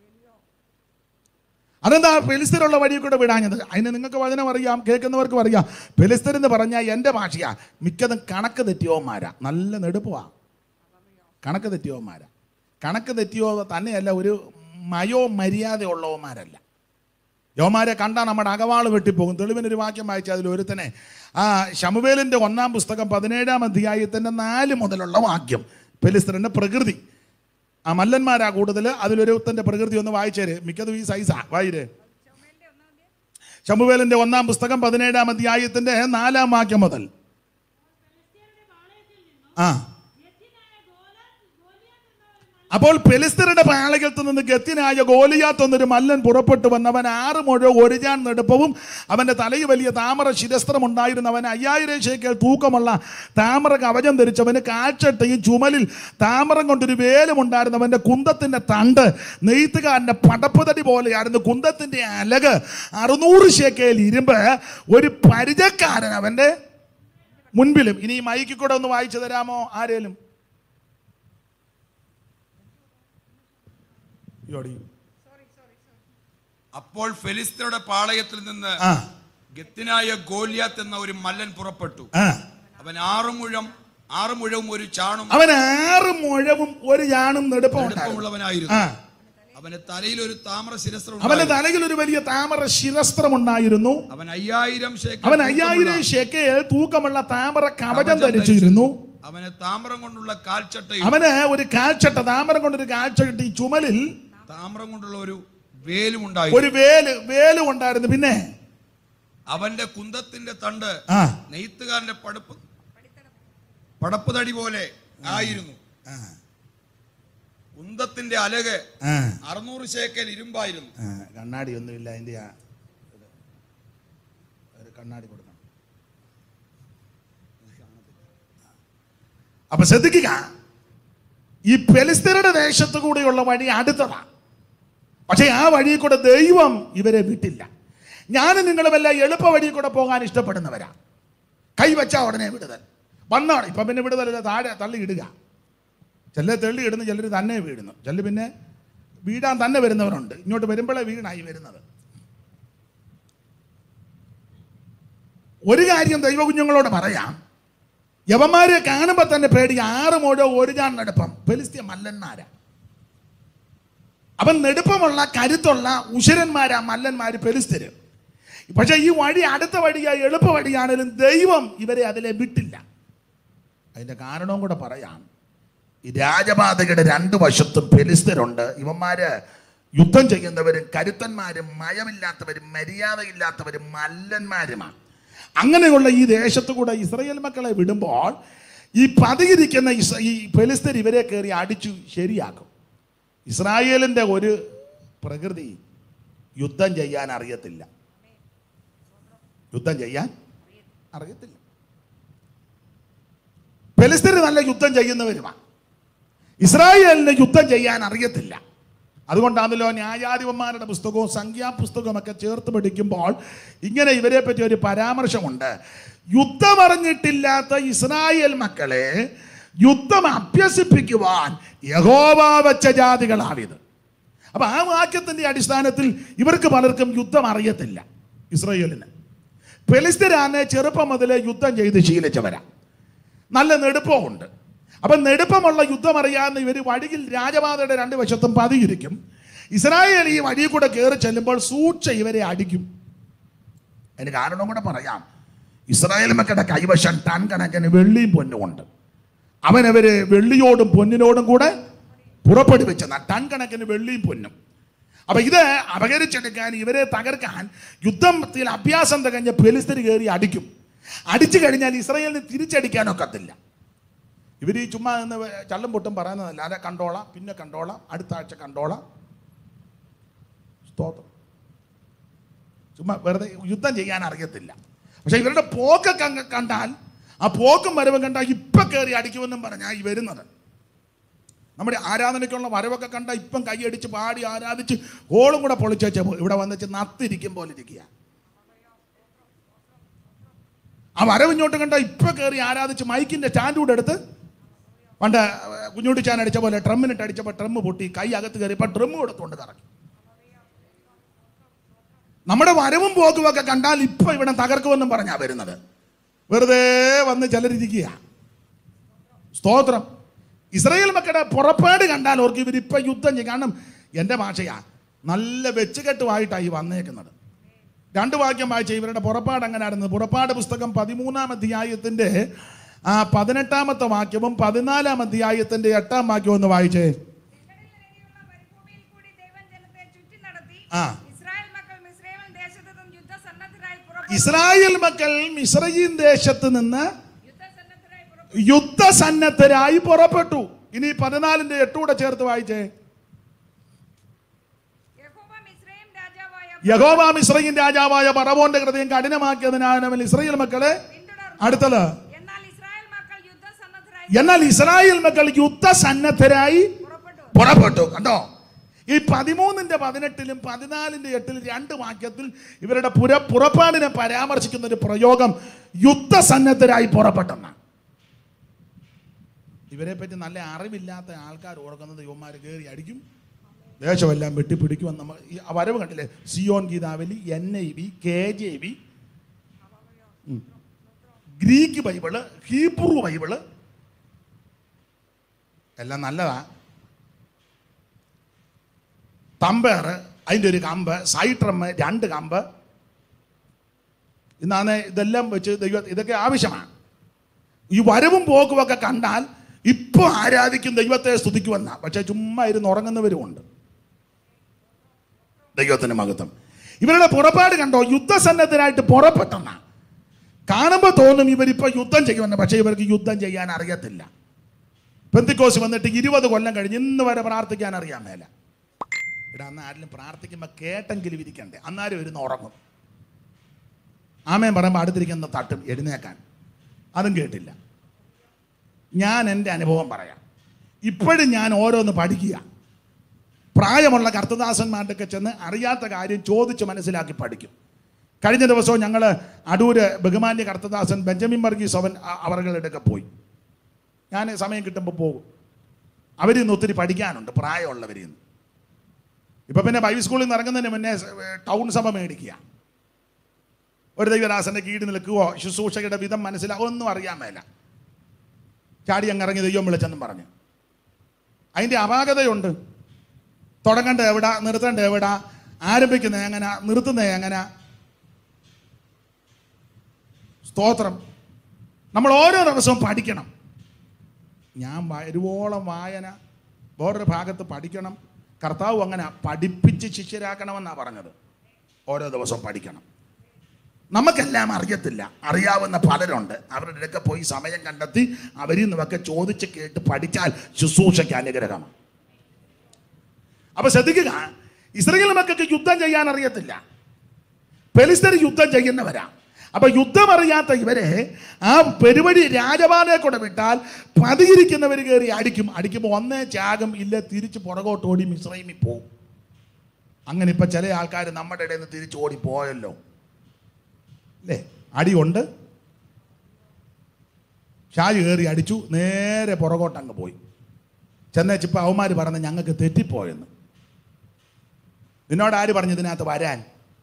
അതെന്താ പെലിസ്തീനുള്ള വഴി കൂടെ വിടാഞ്ഞത് അതിന് നിങ്ങൾക്ക് വചനം അറിയാം കേൾക്കുന്നവർക്കും അറിയാം പെലിസ്തീർ എന്ന് പറഞ്ഞാൽ എൻ്റെ ഭാഷയാ മിക്കതും കണക്ക് തെറ്റിയോമാരാ നല്ല നെടുപ്പുവാ കണക്ക് തെറ്റിയോമാരാ കണക്ക് തെറ്റിയോ തന്നെയല്ല ഒരു മയോ മര്യാദയുള്ളവന്മാരല്ല യോമാരെ കണ്ടാൽ നമ്മുടെ അകവാള് വെട്ടിപ്പോകും തെളിവിനൊരു വാക്യം വായിച്ച അതിൽ ഒരുത്തനെ ആ ശമുവേലിൻ്റെ ഒന്നാം പുസ്തകം പതിനേഴാം അധ്യായത്തിൻ്റെ നാല് മുതലുള്ള വാക്യം പെലിസ്തറിൻ്റെ പ്രകൃതി ആ മല്ലന്മാരാ കൂടുതൽ അതിലൊരുത്തൻ്റെ പ്രകൃതി ഒന്ന് വായിച്ചേര് മിക്കതും ഈ സൈസാ വായിരേ ശമുവേലിൻ്റെ ഒന്നാം പുസ്തകം പതിനേഴാം അധ്യായത്തിൻ്റെ നാലാം വാക്യം മുതൽ ആ അപ്പോൾ പെലിസ്തരുടെ പാളകത്തിൽ നിന്ന് ഗത്യനായ ഗോലിയാത്ത് എന്നൊരു മല്ലൻ പുറപ്പെട്ടു വന്നവൻ ആറ് മുഴ ഒരുജാൻ നെടുപ്പവും അവന്റെ തലയിൽ വലിയ താമര ശിരസ്ത്രം ഉണ്ടായിരുന്നവൻ അയ്യായിരം ശേക്കൽ തൂക്കമുള്ള താമര കവചം ധരിച്ചവന് കാഴ്ചട്ടയും ചുമലിൽ താമരം കൊണ്ടൊരു വേലും ഉണ്ടായിരുന്നവന്റെ കുന്തത്തിന്റെ തണ്ട് നെയ്ത്തുകാരന്റെ പടപ്പുതടി പോലെയായിരുന്നു കുന്തത്തിന്റെ അലക് അറുന്നൂറ് ശേക്കയിൽ ഇരുമ്പ് ഒരു പരിചക്കാരൻ അവന്റെ മുൻപിലും ഇനി ഈ മൈക്കിൽ കൂടെ ഒന്ന് വായിച്ചു തരാമോ ആരേലും ഇയ്യോടി. അപ്പോൾ ഫെലിസ്തരുടെ പാളയത്തിൽ നിന്ന് ആ ഗത്തിനായ ഗോലിയാത്ത് എന്ന ഒരു മല്ലൻ പുറപ്പെട്ടു ആ അവൻ ആറു മുഴം ആറു മുഴവും ഒരു ചാണും അവൻ ആറ് മുഴവും ഒരു ജാണും നെടുപ്പമുണ്ടായിരുന്നു അടുപ്പമുള്ളവനായിരുന്നു ആ അവന്റെ തലയിൽ ഒരു താമ്ര ശിരസ്ത്രം അവന്റെ ഉണ്ടായിരുന്നു. തലയിൽ ഒരു വലിയ താമര ശിരസ്ത്രം ഉണ്ടായിരുന്നു അവൻ അയ്യായിരം ശേഖരം അവൻ അയ്യായിരം ശേക്കയിൽ തൂക്കമുള്ള താമര കവചം കവചം ധരിച്ചിരുന്നു അവന് താമ്രം കൊണ്ടുള്ള കാൽച്ചട്ടയും അവന് ഒരു കാഴ്ചട്ട താമരം കൊണ്ടൊരു കാഴ്ചട്ടി ചുമലിൽ താമ്രം കൊണ്ടുള്ള ഒരു വേലും ഉണ്ടായിരുന്നു ഒരു വേല് വേലും ഉണ്ടായിരുന്നു പിന്നെ അവന്റെ കുന്തത്തിന്റെ തണ്ട് ആ നെയ്ത്തുകാരന്റെ പടപ്പ് പടപ്പ് തടി പോലെ ആയിരുന്നു ആ, കുന്തത്തിന്റെ അലക് ആ, അറുന്നൂറ് ശേക്കൽ ഇരുമ്പായിരുന്നു ആ, കണ്ണാടി ഒന്നുമില്ല അതിന്റെ ആ ഇത്. ഒരു കണ്ണാടി കൊടുക്കണം അപ്പൊ ശ്രദ്ധിക്കുക ഈ പെലിസ്തരുടെ ദേശത്ത് കൂടെയുള്ള വഴി അടുത്തതാ പക്ഷേ ആ വഴി കൂടെ ദൈവം ഇവരെ വിട്ടില്ല ഞാനും നിങ്ങളുമെല്ലാം എളുപ്പ വഴി കൂടെ പോകാൻ ഇഷ്ടപ്പെടുന്നവരാ കൈവച്ചാ ഉടനെ വിടുതൽ വന്നാണ് ഇപ്പം പിന്നെ വിടുതലല്ല താഴെ തള്ളി ഇടുക ചിലർ തെള്ളി ഇടുന്നു ചിലർ തന്നെ വീഴുന്നു ചിലർ പിന്നെ വീഴാൻ തന്നെ വരുന്നവരുണ്ട് ഇങ്ങോട്ട് വരുമ്പോഴേ വീണായി വരുന്നത് ഒരു കാര്യം ദൈവകുഞ്ഞുങ്ങളോട് പറയാം യവന്മാരെ കാണുമ്പോൾ തന്നെ പേടി ആറ് മുഴ ഒരു ജാൻ നെടുപ്പം ഫെലിസ്തീയ മല്ലന്മാരാ അവൻ നെടുപ്പമുള്ള കരുത്തുള്ള ഉശരന്മാരാ മല്ലന്മാര് പെലിസ്തര് പക്ഷെ ഈ വഴി അടുത്ത വഴിയാ എളുപ്പ വഴിയാണെങ്കിലും ദൈവം ഇവരെ അതിലെ വിട്ടില്ല അതിന്റെ കാരണവും കൂടെ പറയാം ഈ രാജപാതയുടെ രണ്ട് വശത്തും പെലിസ്തരുണ്ട് ഇവന്മാര് യുദ്ധം ചെയ്യുന്നവരും കരുത്തന്മാരും മയമില്ലാത്തവരും മര്യാദയില്ലാത്തവരും മല്ലന്മാരുമാണ് അങ്ങനെയുള്ള ഈ ദേശത്തു കൂടെ ഇസ്രയേൽ മക്കളെ വിടുമ്പോൾ ഈ പതിയിരിക്കുന്ന ഇസ് ഈ പെലിസ്തർ ഇവരെ കയറി അടിച്ചു ശരിയാക്കും ഇസ്രായേലിൻ്റെ ഒരു പ്രകൃതി യുദ്ധം ചെയ്യാൻ അറിയത്തില്ല യുദ്ധം ചെയ്യാൻ അറിയത്തില്ല പെലിസ്തീന് നല്ല യുദ്ധം ചെയ്യുന്നവരുമാണ് ഇസ്രായേലിന് യുദ്ധം ചെയ്യാൻ അറിയത്തില്ല അതുകൊണ്ടാണല്ലോ ന്യായാധിപന്മാരുടെ പുസ്തകവും സംഖ്യാപുസ്തകവും ഒക്കെ ചേർത്ത് പഠിക്കുമ്പോൾ ഇങ്ങനെ ഇവരെ പറ്റി ഒരു പരാമർശമുണ്ട് യുദ്ധമറിഞ്ഞിട്ടില്ലാത്ത ഇസ്രായേൽ മക്കളെ യുദ്ധം അഭ്യസിപ്പിക്കുവാൻ യഹോവ വെച്ച ജാതികളാണിത് അപ്പൊ ആ വാക്യത്തിന്റെ അടിസ്ഥാനത്തിൽ ഇവർക്ക് പലർക്കും യുദ്ധം അറിയത്തില്ല ഇസ്രായേലിന് ഫെലിസ്തീരാനെ ചെറുപ്പം മുതലേ യുദ്ധം ചെയ്ത് ശീലിച്ചവരാ നല്ല നെടുപ്പമുണ്ട് അപ്പൊ നെടുപ്പമുള്ള യുദ്ധം അറിയാവുന്ന ഇവർ വഴിയിൽ രാജപാതയുടെ രണ്ട് വശത്തും പതിയിരിക്കും ഇസ്രായേൽ ഈ വഴിയിൽ കൂടെ കയറി ചെല്ലുമ്പോൾ സൂക്ഷിച്ച് ഇവരെ അടിക്കും അതിന് കാരണം കൂടെ പറയാം ഇസ്രായേൽ മക്കളുടെ കൈവശം ടൺ കണക്കിന് വെള്ളിയും പൊന്നും ഉണ്ട് അവനവര് വെള്ളിയോടും പൊന്നിനോടും കൂടെ പുറപ്പെടുവിച്ചെന്ന ടൺ കണക്കിന് വെള്ളിയും പൊന്നും അപ്പൊ ഇത് അപകരിച്ചെടുക്കാൻ ഇവരെ തകർക്കാൻ യുദ്ധത്തിൽ അഭ്യാസം തികഞ്ഞ ഫെലിസ്തീൻ കയറി അടിക്കും അടിച്ചു കഴിഞ്ഞാൽ ഇസ്രായേലിന് തിരിച്ചടിക്കാനൊക്കത്തില്ല ഇവർ ഈ ചുമ്മാ നിന്ന് ചള്ളും പൊട്ടും പറയുന്നതല്ല അതെ കണ്ടോളാം പിന്നെ കണ്ടോളാം അടുത്ത ആഴ്ച കണ്ടോളാം സ്തോത്രം ചുമ്മാ വെറുതെ യുദ്ധം ചെയ്യാൻ അറിയത്തില്ല പക്ഷെ ഇവരുടെ പോക്കൊക്കെ അങ്ങ് കണ്ടാൽ ആ പോക്കും വരവും കണ്ടാൽ ഇപ്പം കയറി അടിക്കുമെന്നും പറഞ്ഞാൽ ഈ വരുന്നത് നമ്മുടെ ആരാധനയ്ക്കുള്ള വരവൊക്കെ കണ്ട ഇപ്പം കൈയടിച്ച് പാടി ആരാധിച്ച് ഹോളും കൂടെ പൊളിച്ചേച്ച ഇവിടെ വന്നിച്ച് നത്തിരിക്കും പോലെ ഇരിക്കുക ആ വരവ് ഇങ്ങോട്ട് കണ്ട ഇപ്പം കയറി ആരാധിച്ച് മൈക്കിന്റെ സ്റ്റാൻഡ് കൂടെ എടുത്ത് പണ്ട് കുഞ്ഞുട്ടി ചാൻ അടിച്ച പോലെ ട്രമ്മിനിട്ട് അടിച്ചപ്പോൾ ട്രമ്മ് പൊട്ടി കൈ അകത്ത് കയറിയപ്പോൾ ട്രമ്മ് കൊടുത്തുകൊണ്ട് കറക്കി നമ്മുടെ വരവും പോക്കും ഒക്കെ കണ്ടാൽ ഇപ്പൊ ഇവിടെ തകർക്കുമെന്നും പറഞ്ഞാ വരുന്നത് വെറുതെ വന്ന് ചിലരിരിക്കുക സ്തോത്രം ഇസ്രായേൽ മക്കളുടെ പുറപ്പാട് കണ്ടാൽ ഓർക്ക് ഇവരിപ്പൊ യുദ്ധം ചെയ്യും കാരണം എൻ്റെ ഭാഷയാ നല്ല വെച്ചുകെട്ടുമായിട്ടാണ് ഈ വന്നേക്കുന്നത് രണ്ട് വാക്യം വായിച്ച ഇവരുടെ പുറപ്പാട് അങ്ങനെയായിരുന്നു പുറപ്പാട് പുസ്തകം പതിമൂന്നാം അധ്യായത്തിന്റെ ആ പതിനെട്ടാമത്തെ വാക്യവും പതിനാലാം അധ്യായത്തിന്റെ എട്ടാം വാക്യവും ഒന്ന് വായിച്ചേ ചെങ്കടലിനരികെയുള്ള മരുഭൂമിയിൽ കൂടി ദൈവം ജനത്തെ ചുറ്റി നടത്തി ആ. ഇസ്രായേൽ മക്കൾ മിസ്രൈമിൽ ദേശത്തു നിന്നും യുദ്ധസന്നദ്ധരായി പുറപ്പെട്ടു ഇസ്രായേൽ മക്കൾ മിശ്രയീൻ ദേശത്ത് നിന്ന് യുദ്ധസന്നദ്ധരായി പുറപ്പെട്ടു യുദ്ധസന്നദ്ധരായി പുറപ്പെട്ടു ഇനി പതിനാലിന്റെ എട്ടൂടെ ചേർത്ത് വായിച്ചേ യഹോവ മിസ്രൈം രാജാവായ യഹോവ മിശ്രയിൻ രാജാവായ പറവോന്റെ ഹൃദയം കഠിനമാക്കിയതിനാൽ അവൻ ഇസ്രായേൽ മക്കളെ പിന്തുടർന്നു അടുത്തത് എന്നാൽ ഇസ്രായേൽ മക്കൾ യുദ്ധസന്നദ്ധരായി എന്നാൽ ഇസ്രായേൽ മക്കൾ യുദ്ധസന്നദ്ധരായി പുറപ്പെട്ടു പുറപ്പെട്ടു കണ്ടോ ഈ പതിമൂന്നിന്റെ പതിനെട്ടിലും പതിനാലിന്റെ എട്ടിലും രണ്ട് വാക്യത്തിൽ ഇവരുടെ പുര പുറപ്പാടിനെ പരാമർശിക്കുന്ന ഒരു പ്രയോഗം യുദ്ധസന്നദ്ധരായി പുറപ്പെട്ടെന്നാണ് ഇവരെ പറ്റി നല്ല അറിവില്ലാത്ത ആൾക്കാർ ഓർക്കുന്നത് യുവന്മാർ കയറി അടിക്കും ദേശമെല്ലാം വെട്ടിപ്പിടിക്കുമെന്ന് നമ്മൾ ഈ വരവ് കണ്ടില്ലേ Zion Geethavali N I V K J V Greek Bible Hebrew Bible എല്ലാം നല്ലതാ തമ്പേർ അതിൻ്റെ ഒരു കമ്പ് സൈട്രമ്മ് രണ്ട് കമ്പ് ഇന്നാണ് ഇതെല്ലാം വെച്ച് ദൈവം ഇതൊക്കെ ആവശ്യമാണ് ഈ വരവും പോക്കും ഒക്കെ കണ്ടാൽ ഇപ്പോൾ ആരാധിക്കും ദൈവത്തെ സ്തുതിക്കുമെന്ന പക്ഷെ ചുമ്മാ ഇരുന്ന് ഉറങ്ങുന്നവരുമുണ്ട് ദൈവത്തിന് മഹത്വം ഇവരുടെ പുറപ്പാട് കണ്ടോ യുദ്ധസന്നദ്ധരായിട്ട് പുറപ്പെട്ടെന്ന കാണുമ്പോൾ തോന്നും ഇവരിപ്പോ യുദ്ധം ചെയ്യുമെന്ന് പക്ഷേ ഇവർക്ക് യുദ്ധം ചെയ്യാൻ അറിയത്തില്ല പെന്തിക്കോസ് വന്നിട്ട് ഇരുപത് കൊല്ലം കഴിഞ്ഞ് ഇന്ന് വരെ പ്രാർത്ഥിക്കാൻ അറിയാൻ മേല ഇവിടെ അന്ന് ആരെങ്കിലും പ്രാർത്ഥിക്കുമ്പോൾ കേട്ടെങ്കിലും ഇരിക്കണ്ടേ അന്നാരും ഇരുന്ന് ഉറങ്ങും ആമേൻ പറയുമ്പോൾ അടുത്തിരിക്കുന്ന തട്ടും എഴുന്നേക്കാൻ അതും കേട്ടില്ല ഞാൻ എൻ്റെ അനുഭവം പറയാം ഇപ്പോഴും ഞാൻ ഓരോന്ന് പഠിക്കുക പ്രായമുള്ള കർത്തദാസന്മാരുടെയൊക്കെ ചെന്ന് അറിയാത്ത കാര്യം ചോദിച്ച് മനസ്സിലാക്കി പഠിക്കും കഴിഞ്ഞ ദിവസവും ഞങ്ങൾ അടൂര് ബഹുമാന്യ കർത്തദാസൻ ബെഞ്ചമിൻ വർഗീസ് അവൻ അ- അവர்களுടെയൊക്കെ പോയി ഞാൻ സമയം കിട്ടുമ്പോൾ പോകും അവരിൽ നിന്ന് ഒത്തിരി പഠിക്കാനുണ്ട് പ്രായമുള്ളവരിൽ നിന്ന് ഇപ്പം പിന്നെ ബൈബിൾ സ്കൂളിൽ നിന്ന് ഇറങ്ങുന്നതിന് മുന്നേ സ- ടൗൺ സഭ മേടിക്കുക ഒരു ദൈവദാസന്റെ കീഴിൽ നിൽക്കുകയോ ശുശ്രൂഷകരുടെ വിധം മനസ്സിലാവോ ഒന്നും അറിയാൻ മേല ചാടി അങ്ങ് ഇറങ്ങി ദൈവം വിളിച്ചെന്നും പറഞ്ഞു അതിൻ്റെ അപാകതയുണ്ട് തുടങ്ങേണ്ടത് എവിടാ നിർത്തേണ്ടത് എവിടാ ആരംഭിക്കുന്നത് എങ്ങനെ നിർത്തുന്നത് എങ്ങനെ സ്തോത്രം നമ്മൾ ഓരോ ദിവസവും പഠിക്കണം ഞാൻ വരുവോളം വായന വേറൊരു ഭാഗത്ത് പഠിക്കണം കർത്താവ് അങ്ങനെ പഠിപ്പിച്ച് ശിഷ്യരാക്കണമെന്നാണ് പറഞ്ഞത് ഓരോ ദിവസവും പഠിക്കണം നമുക്കെല്ലാം അറിയത്തില്ല അറിയാവുന്ന പലരുണ്ട് അവരുടെ അടുക്കെ പോയി സമയം കണ്ടെത്തി അവരിൽ നിന്നൊക്കെ ചോദിച്ച് കേട്ട് പഠിച്ചാൽ ശുശ്രൂഷയ്ക്ക് അനുഗ്രഹമാണ് അപ്പൊ ശ്രദ്ധിക്കുക ഇസ്രയേൽ മക്കൾക്ക് യുദ്ധം ചെയ്യാൻ അറിയത്തില്ല പെലിസ്തർ യുദ്ധം ചെയ്യുന്നവരാ അപ്പൊ യുദ്ധം അറിയാത്ത ഇവരെ ആ പെരുവഴി രാജപാതയെ കൂടെ വിട്ടാൽ പതിയിരിക്കുന്നവർ കയറി അടിക്കും അടിക്കുമ്പോൾ ഒന്നേ ചാകും ഇല്ല തിരിച്ച് പുറകോട്ട് ഓടി മിശ്രൈമി പോവും അങ്ങനെ ഇപ്പൊ ചില ആൾക്കാർ നമ്മുടെ ഇടയിൽ നിന്ന് തിരിച്ചു ഓടി പോയല്ലോ അല്ലേ അടിയുണ്ട് ഷാജി കയറി അടിച്ചു നേരെ പുറകോട്ടങ്ങ് പോയി ചെന്നേച്ചിപ്പോൾ അവന്മാർ പറഞ്ഞ് ഞങ്ങൾക്ക് തെറ്റിപ്പോയെന്ന് നിന്നോട് ആര് പറഞ്ഞു ഇതിനകത്ത് വരാൻ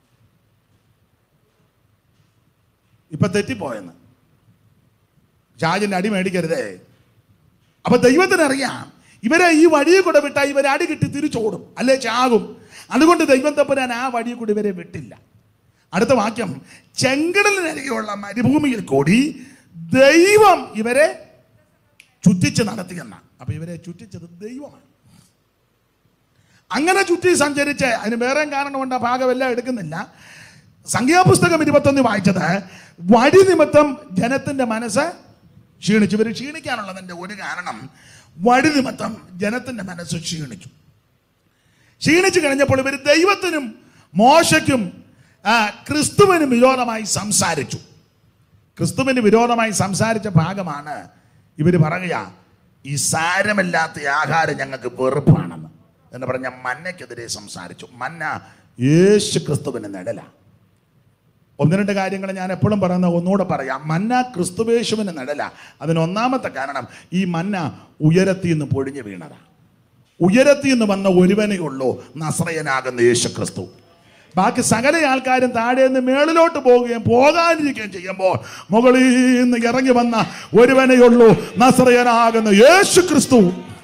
ഇപ്പൊ തെറ്റിപ്പോയെന്ന് ഷാജിന്റെ അടി മേടിക്കരുതേ അപ്പൊ ദൈവത്തിന് അറിയാം ഇവരെ ഈ വഴിയിൽ കൂടെ വിട്ടാൽ ഇവരെ അടി കിട്ടി തിരിച്ചോടും അല്ലേ ചാകും അതുകൊണ്ട് ദൈവം തപ്പുരാൻ ആ വഴിയിൽ കൂടി ഇവരെ വിട്ടില്ല അടുത്ത വാക്യം ചെങ്കടലിനരികെയുള്ള മരുഭൂമിയിൽ കൂടി ദൈവം ഇവരെ ചുറ്റിച്ച് നടത്തിയെന്ന അപ്പൊ ഇവരെ ചുറ്റിച്ചത് ദൈവമാണ് അങ്ങനെ ചുറ്റി സഞ്ചരിച്ച് അതിന് വേറെ കാരണമുണ്ട് ആ ഭാഗമെല്ലാം എടുക്കുന്നില്ല സംഖ്യാപുസ്തകം ഇരുപത്തൊന്ന് വായിച്ചത് വഴി നിമിത്തം ജനത്തിന്റെ മനസ്സ് ക്ഷീണിച്ചു ഇവർ ക്ഷീണിക്കാനുള്ളതിന്റെ ഒരു കാരണം വഴി നിമിത്തം ജനത്തിന്റെ മനസ്സ് ക്ഷീണിച്ചു ക്ഷീണിച്ചു കഴിഞ്ഞപ്പോൾ ഇവർ ദൈവത്തിനും മോശയ്ക്കും ആ, ക്രിസ്തുവിനും വിരോധമായി സംസാരിച്ചു ക്രിസ്തുവിന് വിരോധമായി സംസാരിച്ച ഭാഗമാണ് ഇവർ പറയുക ഈ സാരമില്ലാത്ത ആഹാരം ഞങ്ങൾക്ക് വെറുപ്പാണെന്ന് എന്ന് പറഞ്ഞ മന്നയ്ക്കെതിരെ സംസാരിച്ചു മന്ന യേശു ക്രിസ്തുവിന് നിഴല ഒന്ന് രണ്ട് കാര്യങ്ങൾ ഞാൻ എപ്പോഴും പറയുന്ന ഒന്നുകൂടെ പറയാം മന്ന ക്രിസ്തുവേശുവിന് നിഴല അതിന് ഒന്നാമത്തെ കാരണം ഈ മന്ന ഉയരത്തിൽ നിന്ന് പൊഴിഞ്ഞു വീണതാ ഉയരത്തിൽ നിന്ന് വന്ന ഒരുവനേ ഉള്ളൂ നസ്രയനാകുന്ന യേശു ക്രിസ്തു ബാക്കി സകല ആൾക്കാരും താഴെ നിന്ന് മേളിലോട്ട് പോവുകയും പോകാനിരിക്കുകയും ചെയ്യുമ്പോൾ മുകളിൽ നിന്ന് ഇറങ്ങി വന്ന ഒരുവനേ ഉള്ളൂ നസ്രയനാകുന്ന യേശു ക്രിസ്തു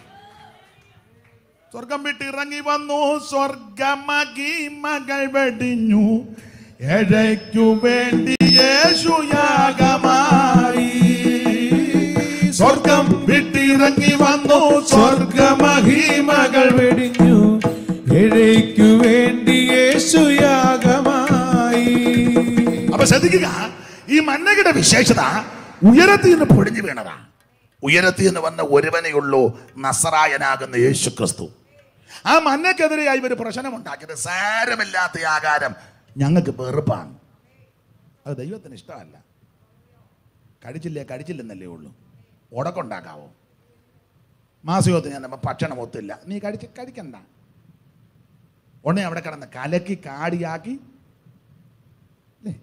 സ്വർഗം വിട്ട് ഇറങ്ങി വന്നു സ്വർഗമകി മകൾ വെടിഞ്ഞു എഴയ്ക്കു വേണ്ടി യേശു യാഗമായി സ്വർഗം വിട്ടിറങ്ങി വന്നു സ്വർഗമഹിമകൾ വെടിഞ്ഞു എഴയ്ക്കു വേണ്ടി യേശുയാഗമായി അപ്പൊ ശ്രദ്ധിക്കുക ഈ മന്നകയുടെ വിശേഷത ഉയരത്തിൽ നിന്ന് പൊടിഞ്ഞു വീണതാ ഉയരത്തിൽ നിന്ന് വന്ന ഒരുവനെയുള്ളൂ നസറായനാകുന്ന യേശു ക്രിസ്തു ആ മന്നക്കെതിരെയായി ഇവർ പ്രശ്നമുണ്ടാക്കിയത് സാരമില്ലാത്ത ഈ ആകാരം ഞങ്ങൾക്ക് വെറുപ്പാണ് അത് ദൈവത്തിന് ഇഷ്ടമല്ല കഴിച്ചില്ലേ കഴിച്ചില്ലെന്നല്ലേ ഉള്ളൂ ഉടക്കുണ്ടാക്കാവോ മാസയോഗത്തിന് ഞാൻ ഭക്ഷണം ഒത്തില്ല നീ കഴിച്ച് കഴിക്കണ്ട ഉടനെ അവിടെ കിടന്ന് കലക്കി കാടിയാക്കി അല്ലേ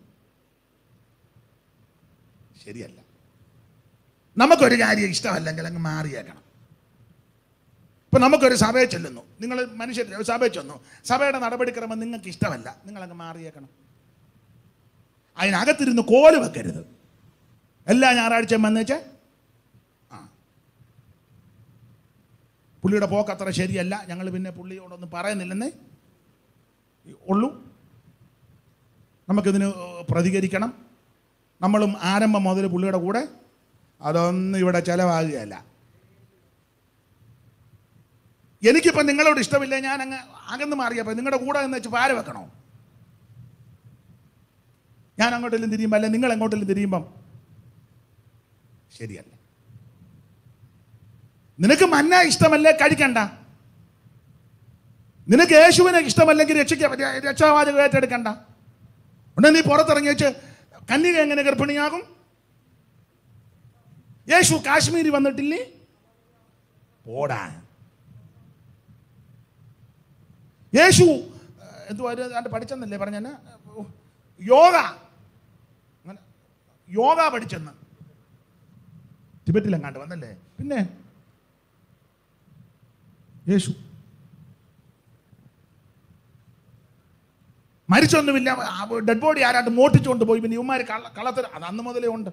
ശരിയല്ല നമുക്കൊരു കാര്യം ഇഷ്ടമല്ലെങ്കിൽ അങ്ങ് മാറിയേക്കണം ഇപ്പൊ നമുക്കൊരു സഭയെ ചെല്ലുന്നു നിങ്ങൾ മനുഷ്യർ ഒരു സഭയെ ചെന്നു സഭയുടെ നടപടിക്രമം നിങ്ങൾക്ക് ഇഷ്ടമല്ല നിങ്ങൾ അങ്ങ് മാറിയേക്കണം അതിനകത്തിരുന്ന് കോല് വെക്കരുത് എല്ലാ ഞായറാഴ്ചയും വന്നേച്ച് ആ പുള്ളിയുടെ പോക്ക് അത്ര ശരിയല്ല ഞങ്ങൾ പിന്നെ പുള്ളിയോടൊന്നും പറയുന്നില്ലെന്നേ ഉള്ളൂ നമുക്കിതിന് പ്രതികരിക്കണം നമ്മളും ആരംഭം മുതൽ പുള്ളിയുടെ കൂടെ അതൊന്നും ഇവിടെ ചിലവാകുകയല്ല എനിക്കിപ്പോൾ നിങ്ങളോട് ഇഷ്ടമില്ല ഞാൻ അങ്ങ് അകന്ന് മാറിയപ്പോൾ നിങ്ങളുടെ കൂടെ എന്ന് വെച്ച് പാര വെക്കണോ ഞാൻ അങ്ങോട്ടെല്ലാം തിരിയുമ്പോൾ അല്ലെ നിങ്ങൾ എങ്ങോട്ടെല്ലാം തിരിയുമ്പം ശരിയല്ല നിനക്ക് മന്ന ഇഷ്ടമല്ലേ കഴിക്കണ്ട നിനക്ക് യേശുവിനെ ഇഷ്ടമല്ലെങ്കിൽ രക്ഷിക്ക രക്ഷാവാചകം ഏറ്റെടുക്കണ്ട ഉടനെ നീ പുറത്തിറങ്ങി വെച്ച് കന്യക എങ്ങനെ ഗർഭിണിയാകും യേശു കാശ്മീരി വന്നിട്ടില്ലേ പോടാ യേശു ഏഹ്, എന്തുവാ ഒരു ആണ്ട് പഠിച്ചെന്നല്ലേ പറഞ്ഞ യോഗ അങ്ങനെ യോഗ പഠിച്ചെന്ന് ടിബറ്റിലെങ്ങാണ്ട് വന്നല്ലേ പിന്നെ മരിച്ചൊന്നുമില്ല ഡെഡ് ബോഡി ആരാണ്ട് മോട്ടിച്ചുകൊണ്ട് പോയി പിന്നെ ഇവന്മാർ കള്ള കള്ളത്തര അത് അന്ന് മുതലേ ഉണ്ട്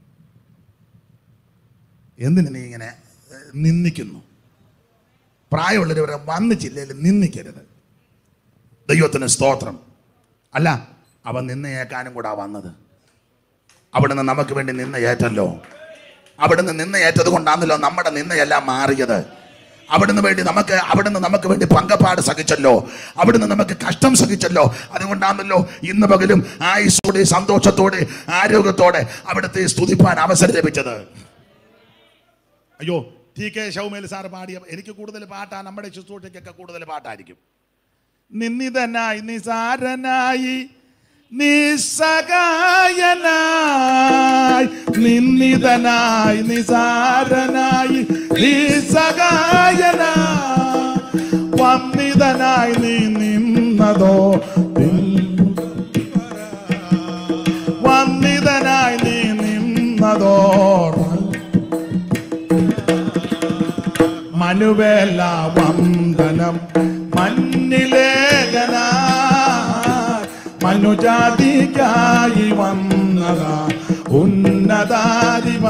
എന്തിനു നീ ഇങ്ങനെ ഏഹ്, നിന്ദിക്കുന്നു പ്രായമുള്ളവരെ വന്ന് ജില്ലയിൽ നിന്ദിക്കരുത് ദൈവത്തിന് സ്തോത്രം അല്ല അവൻ നിന്നയേക്കാനും കൂടാ വന്നത് അവിടുന്ന് നമുക്ക് വേണ്ടി നിന്ന ഏറ്റല്ലോ അവിടുന്ന് നിന്ന ഏറ്റത് കൊണ്ടാണല്ലോ നമ്മുടെ നിന്നയെല്ലാം മാറിയത് അവിടുന്ന് വേണ്ടി നമുക്ക് അവിടുന്ന് നമുക്ക് വേണ്ടി പങ്കപ്പാട് സഹിച്ചല്ലോ അവിടുന്ന് നമുക്ക് കഷ്ടം സഹിച്ചല്ലോ അതുകൊണ്ടാണല്ലോ ഇന്ന് പകലും ആയുസോടെ സന്തോഷത്തോടെ ആരോഗ്യത്തോടെ അവിടുത്തെ സ്തുതിപ്പാൻ അവസരം ലഭിച്ചത് അയ്യോ ടി കെ ഷൗമേൽ സാർ പാടിയ എനിക്ക് കൂടുതൽ പാട്ടാ നമ്മുടെ ശുശ്രൂഷയ്ക്കൊക്കെ കൂടുതൽ പാട്ടായിരിക്കും നിന്നിതനായി നിസാരനായി നിസ്സഹായനായി നിന്നിതനായി നിസാരനായി നിസ്സഹായനായി വന്നിതനായി നീ നിന്ന നിന്നതോ വന്നിതനായി നീ നിന്നതോ മനുവേല വന്ദനം മഞ്ഞിലേഖന മനുജാതിക്കായി വന്നത ഉന്നതാധിപ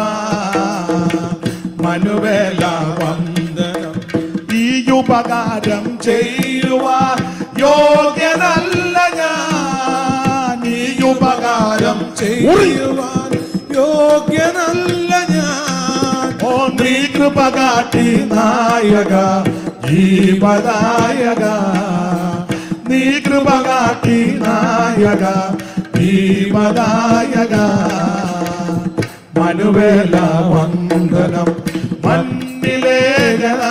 മനുവേല വന്ദനം ഈ ഉപകാരം ചെയ്യുവാൻ യോഗ്യനല്ല ഞാൻ ഈ ഉപകാരം ചെയ്യുവാൻ യോഗ്യനല്ല ഞാൻ ഓ നീ കൃപ കാട്ടി നായക ജീവദായക നീ കൃപ കാട്ടി നായക ജീവദായക മനുവേല വന്ദനം മണ്ണിലേഖന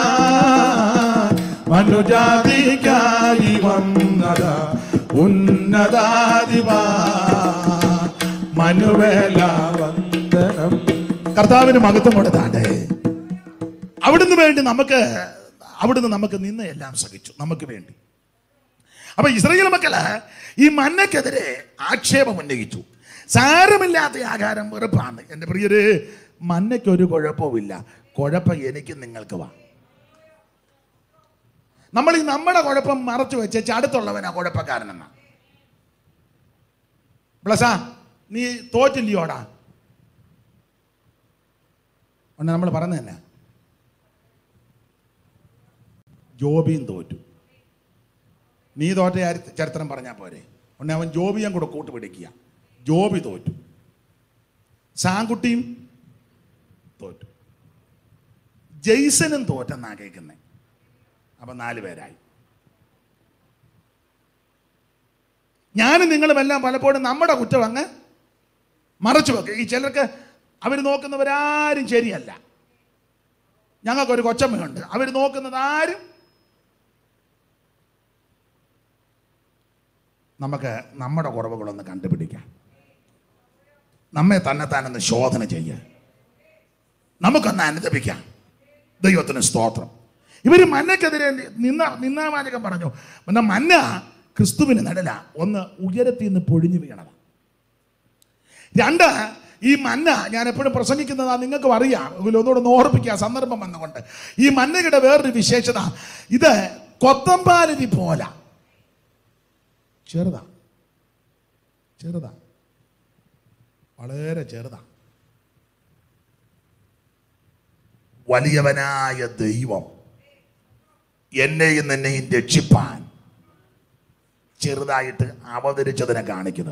മനുജാതിക്കായി വന്നത ഉന്നതാധിപ മനുവേല വന്ദനം കർത്താവിന് മഹത്വം കൊടുത്താട്ടെ അവിടുന്ന് വേണ്ടി നമുക്ക് അവിടുന്ന് നമുക്ക് നിന്ന് എല്ലാം സഹിച്ചു നമുക്ക് വേണ്ടി അപ്പൊ ഇസ്രയേൽ മക്കള് ഈ മന്നക്കെതിരെ ആക്ഷേപം ഉന്നയിച്ചു സാരമില്ലാത്ത ആഹാരം വെറുപ്പാണ് എൻ്റെ പ്രിയര് മന്നയ്ക്ക് ഒരു കുഴപ്പവുമില്ല കുഴപ്പം എനിക്ക് നിങ്ങൾക്ക് വാ നമ്മൾ ഈ നമ്മുടെ കുഴപ്പം മറച്ചു വെച്ച് അടുത്തുള്ളവനാ കുഴപ്പക്കാരനെന്നാ ബ്ലസാ നീ തോറ്റില്ലയോടാ ഉണ്ട് നമ്മൾ പറഞ്ഞു തന്നെ ജോബിയും തോറ്റു നീ തോറ്റ ചരി- ചരിത്രം പറഞ്ഞാൽ പോരെ ഉടനെ അവൻ ജോബിയും കൂടെ കൂട്ടുപിടിക്കുക ജോബി തോറ്റു സാൻകുട്ടിയും തോറ്റു ജെയ്സനും തോറ്റെന്നാ കേൾക്കുന്നത് അപ്പൊ നാല് പേരായി ഞാനും നിങ്ങളും എല്ലാം പലപ്പോഴും നമ്മുടെ കുറ്റം അങ്ങ് മറച്ചു വെക്കുക ഈ ചിലർക്ക് അവർ നോക്കുന്നവരാരും ശരിയല്ല ഞങ്ങൾക്കൊരു കൊച്ചമ്മയുണ്ട് അവർ നോക്കുന്നത് ആരും നമുക്ക് നമ്മുടെ കുറവുകളൊന്ന് കണ്ടുപിടിക്കാം നമ്മെ തന്നെ താനൊന്ന് ശോധന ചെയ്യാം നമുക്കൊന്ന് അനുദപിക്കാം ദൈവത്തിന് സ്തോത്രം ഇവർ മന്നക്കെതിരെ നിന്ന നിന്നാവാചകം പറഞ്ഞു പിന്നെ മന്ന ക്രിസ്തുവിന് നടല ഒന്ന് ഉയരത്തിൽ നിന്ന് പൊഴിഞ്ഞു വീണതാണ് രണ്ട് ഈ മന്ന ഞാൻ എപ്പോഴും പ്രസംഗിക്കുന്നതാ നിങ്ങൾക്കും അറിയാം എങ്കിലും ഒന്നുകൂടെ ഒന്ന് ഓർപ്പിക്കുക സന്ദർഭം വന്നുകൊണ്ട് ഈ മന്നയുടെ വേറൊരു വിശേഷത ഇത് കൊത്തമ്പാലരി പോല ചെറുതാ ചെറുതാ വളരെ ചെറുതാ വലിയവനായ ദൈവം എന്നെയും നിന്നെയും രക്ഷിപ്പാൻ ചെറുതായിട്ട് അവതരിച്ചതിനെ കാണിക്കുക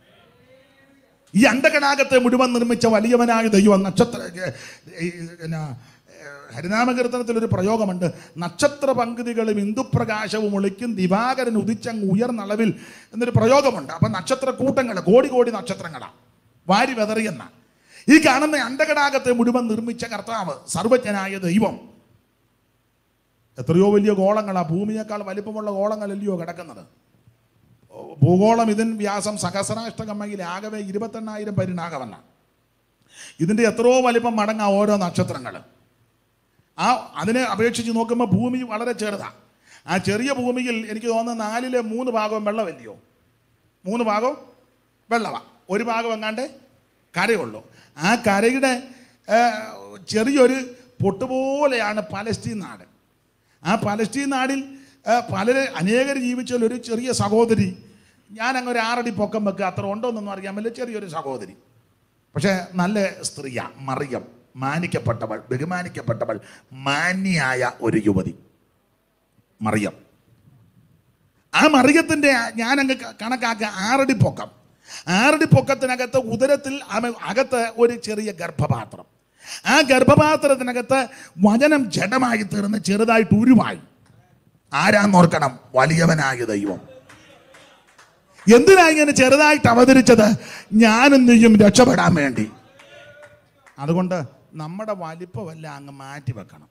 ഈ അണ്ടകടാകത്തെ മുഴുവൻ നിർമ്മിച്ച വലിയവനായ ദൈവം നക്ഷത്ര ഈ, എന്നാ, ഹരിനാമകീർത്തനത്തിൽ ഒരു പ്രയോഗമുണ്ട് നക്ഷത്ര പങ്കുതികളും ഇന്ദുപ്രകാശവും ഒളിക്കും ദിവാകരൻ ഉദിച്ചങ്ങ് ഉയർന്നളവിൽ എന്നൊരു പ്രയോഗമുണ്ട് അപ്പൊ നക്ഷത്ര കൂട്ടങ്ങൾ കോടി കോടി നക്ഷത്രങ്ങളാണ് വാരി വെതറിയെന്ന ഈ കാണുന്ന അണ്ടകടാകത്തെ മുഴുവൻ നിർമ്മിച്ച കർത്താവ് സർവജ്ഞനായ ദൈവം എത്രയോ വലിയ ഗോളങ്ങളാ ഭൂമിയേക്കാൾ വലിപ്പമുള്ള ഗോളങ്ങളല്ലയോ കിടക്കുന്നത് ഭൂഗോളം ഇതിൻ വ്യാസം സഹസ്രാഷ്ടകമ്മയിൽ ആകെ ഇരുപത്തെണ്ണായിരം പരിണാകമെന്ന ഇതിൻ്റെ എത്രയോ വലിപ്പം മടങ്ങാ ഓരോ നക്ഷത്രങ്ങൾ ആ അതിനെ അപേക്ഷിച്ച് നോക്കുമ്പോൾ ഭൂമി വളരെ ചെറുതാണ് ആ ചെറിയ ഭൂമിയിൽ എനിക്ക് തോന്നുന്നു നാലിലെ മൂന്ന് ഭാഗവും വെള്ളമല്ലയോ മൂന്ന് ഭാഗവും വെള്ളമാണ് ഒരു ഭാഗം എങ്ങാണ്ട് കരയുള്ളൂ ആ കരയുടെ ആ, ചെറിയൊരു പൊട്ടുപോലെയാണ് പലസ്തീൻ നാട് ആ പലസ്തീൻ നാടിൽ ആ, പലര് അനേകർ ജീവിച്ചാൽ ഒരു ചെറിയ സഹോദരി ഞാൻ അങ്ങ് ഒരു ആറടി പൊക്കം വെക്കുക അത്ര ഉണ്ടോ എന്നൊന്നും അറിയാൻ പറ്റില്ല ചെറിയൊരു സഹോദരി പക്ഷേ നല്ല സ്ത്രീയ മറിയം മാനിക്കപ്പെട്ടവൾ ബഹുമാനിക്കപ്പെട്ടവൾ മാന്യായ ഒരു യുവതി മറിയം ആ മറിയത്തിൻ്റെ ഞാൻ അങ്ങ് കണക്കാക്കുക ആറടി പൊക്കം ആറടി പൊക്കത്തിനകത്ത് ഉദരത്തിൽ അവ- അകത്ത് ഒരു ചെറിയ ഗർഭപാത്രം ആ ഗർഭപാത്രത്തിനകത്ത് വചനം ജഡമായി തീർന്ന് ചെറുതായിട്ട് ഉരുവായി ആരാന്നോർക്കണം വലിയവനായ ദൈവം എന്തിനാ ഇങ്ങനെ ചെറുതായിട്ട് അവതരിച്ചത് ഞാനും നീയും രക്ഷപ്പെടാൻ വേണ്ടി അതുകൊണ്ട് നമ്മുടെ വലിപ്പമല്ല അങ്ങ് മാറ്റി വെക്കണം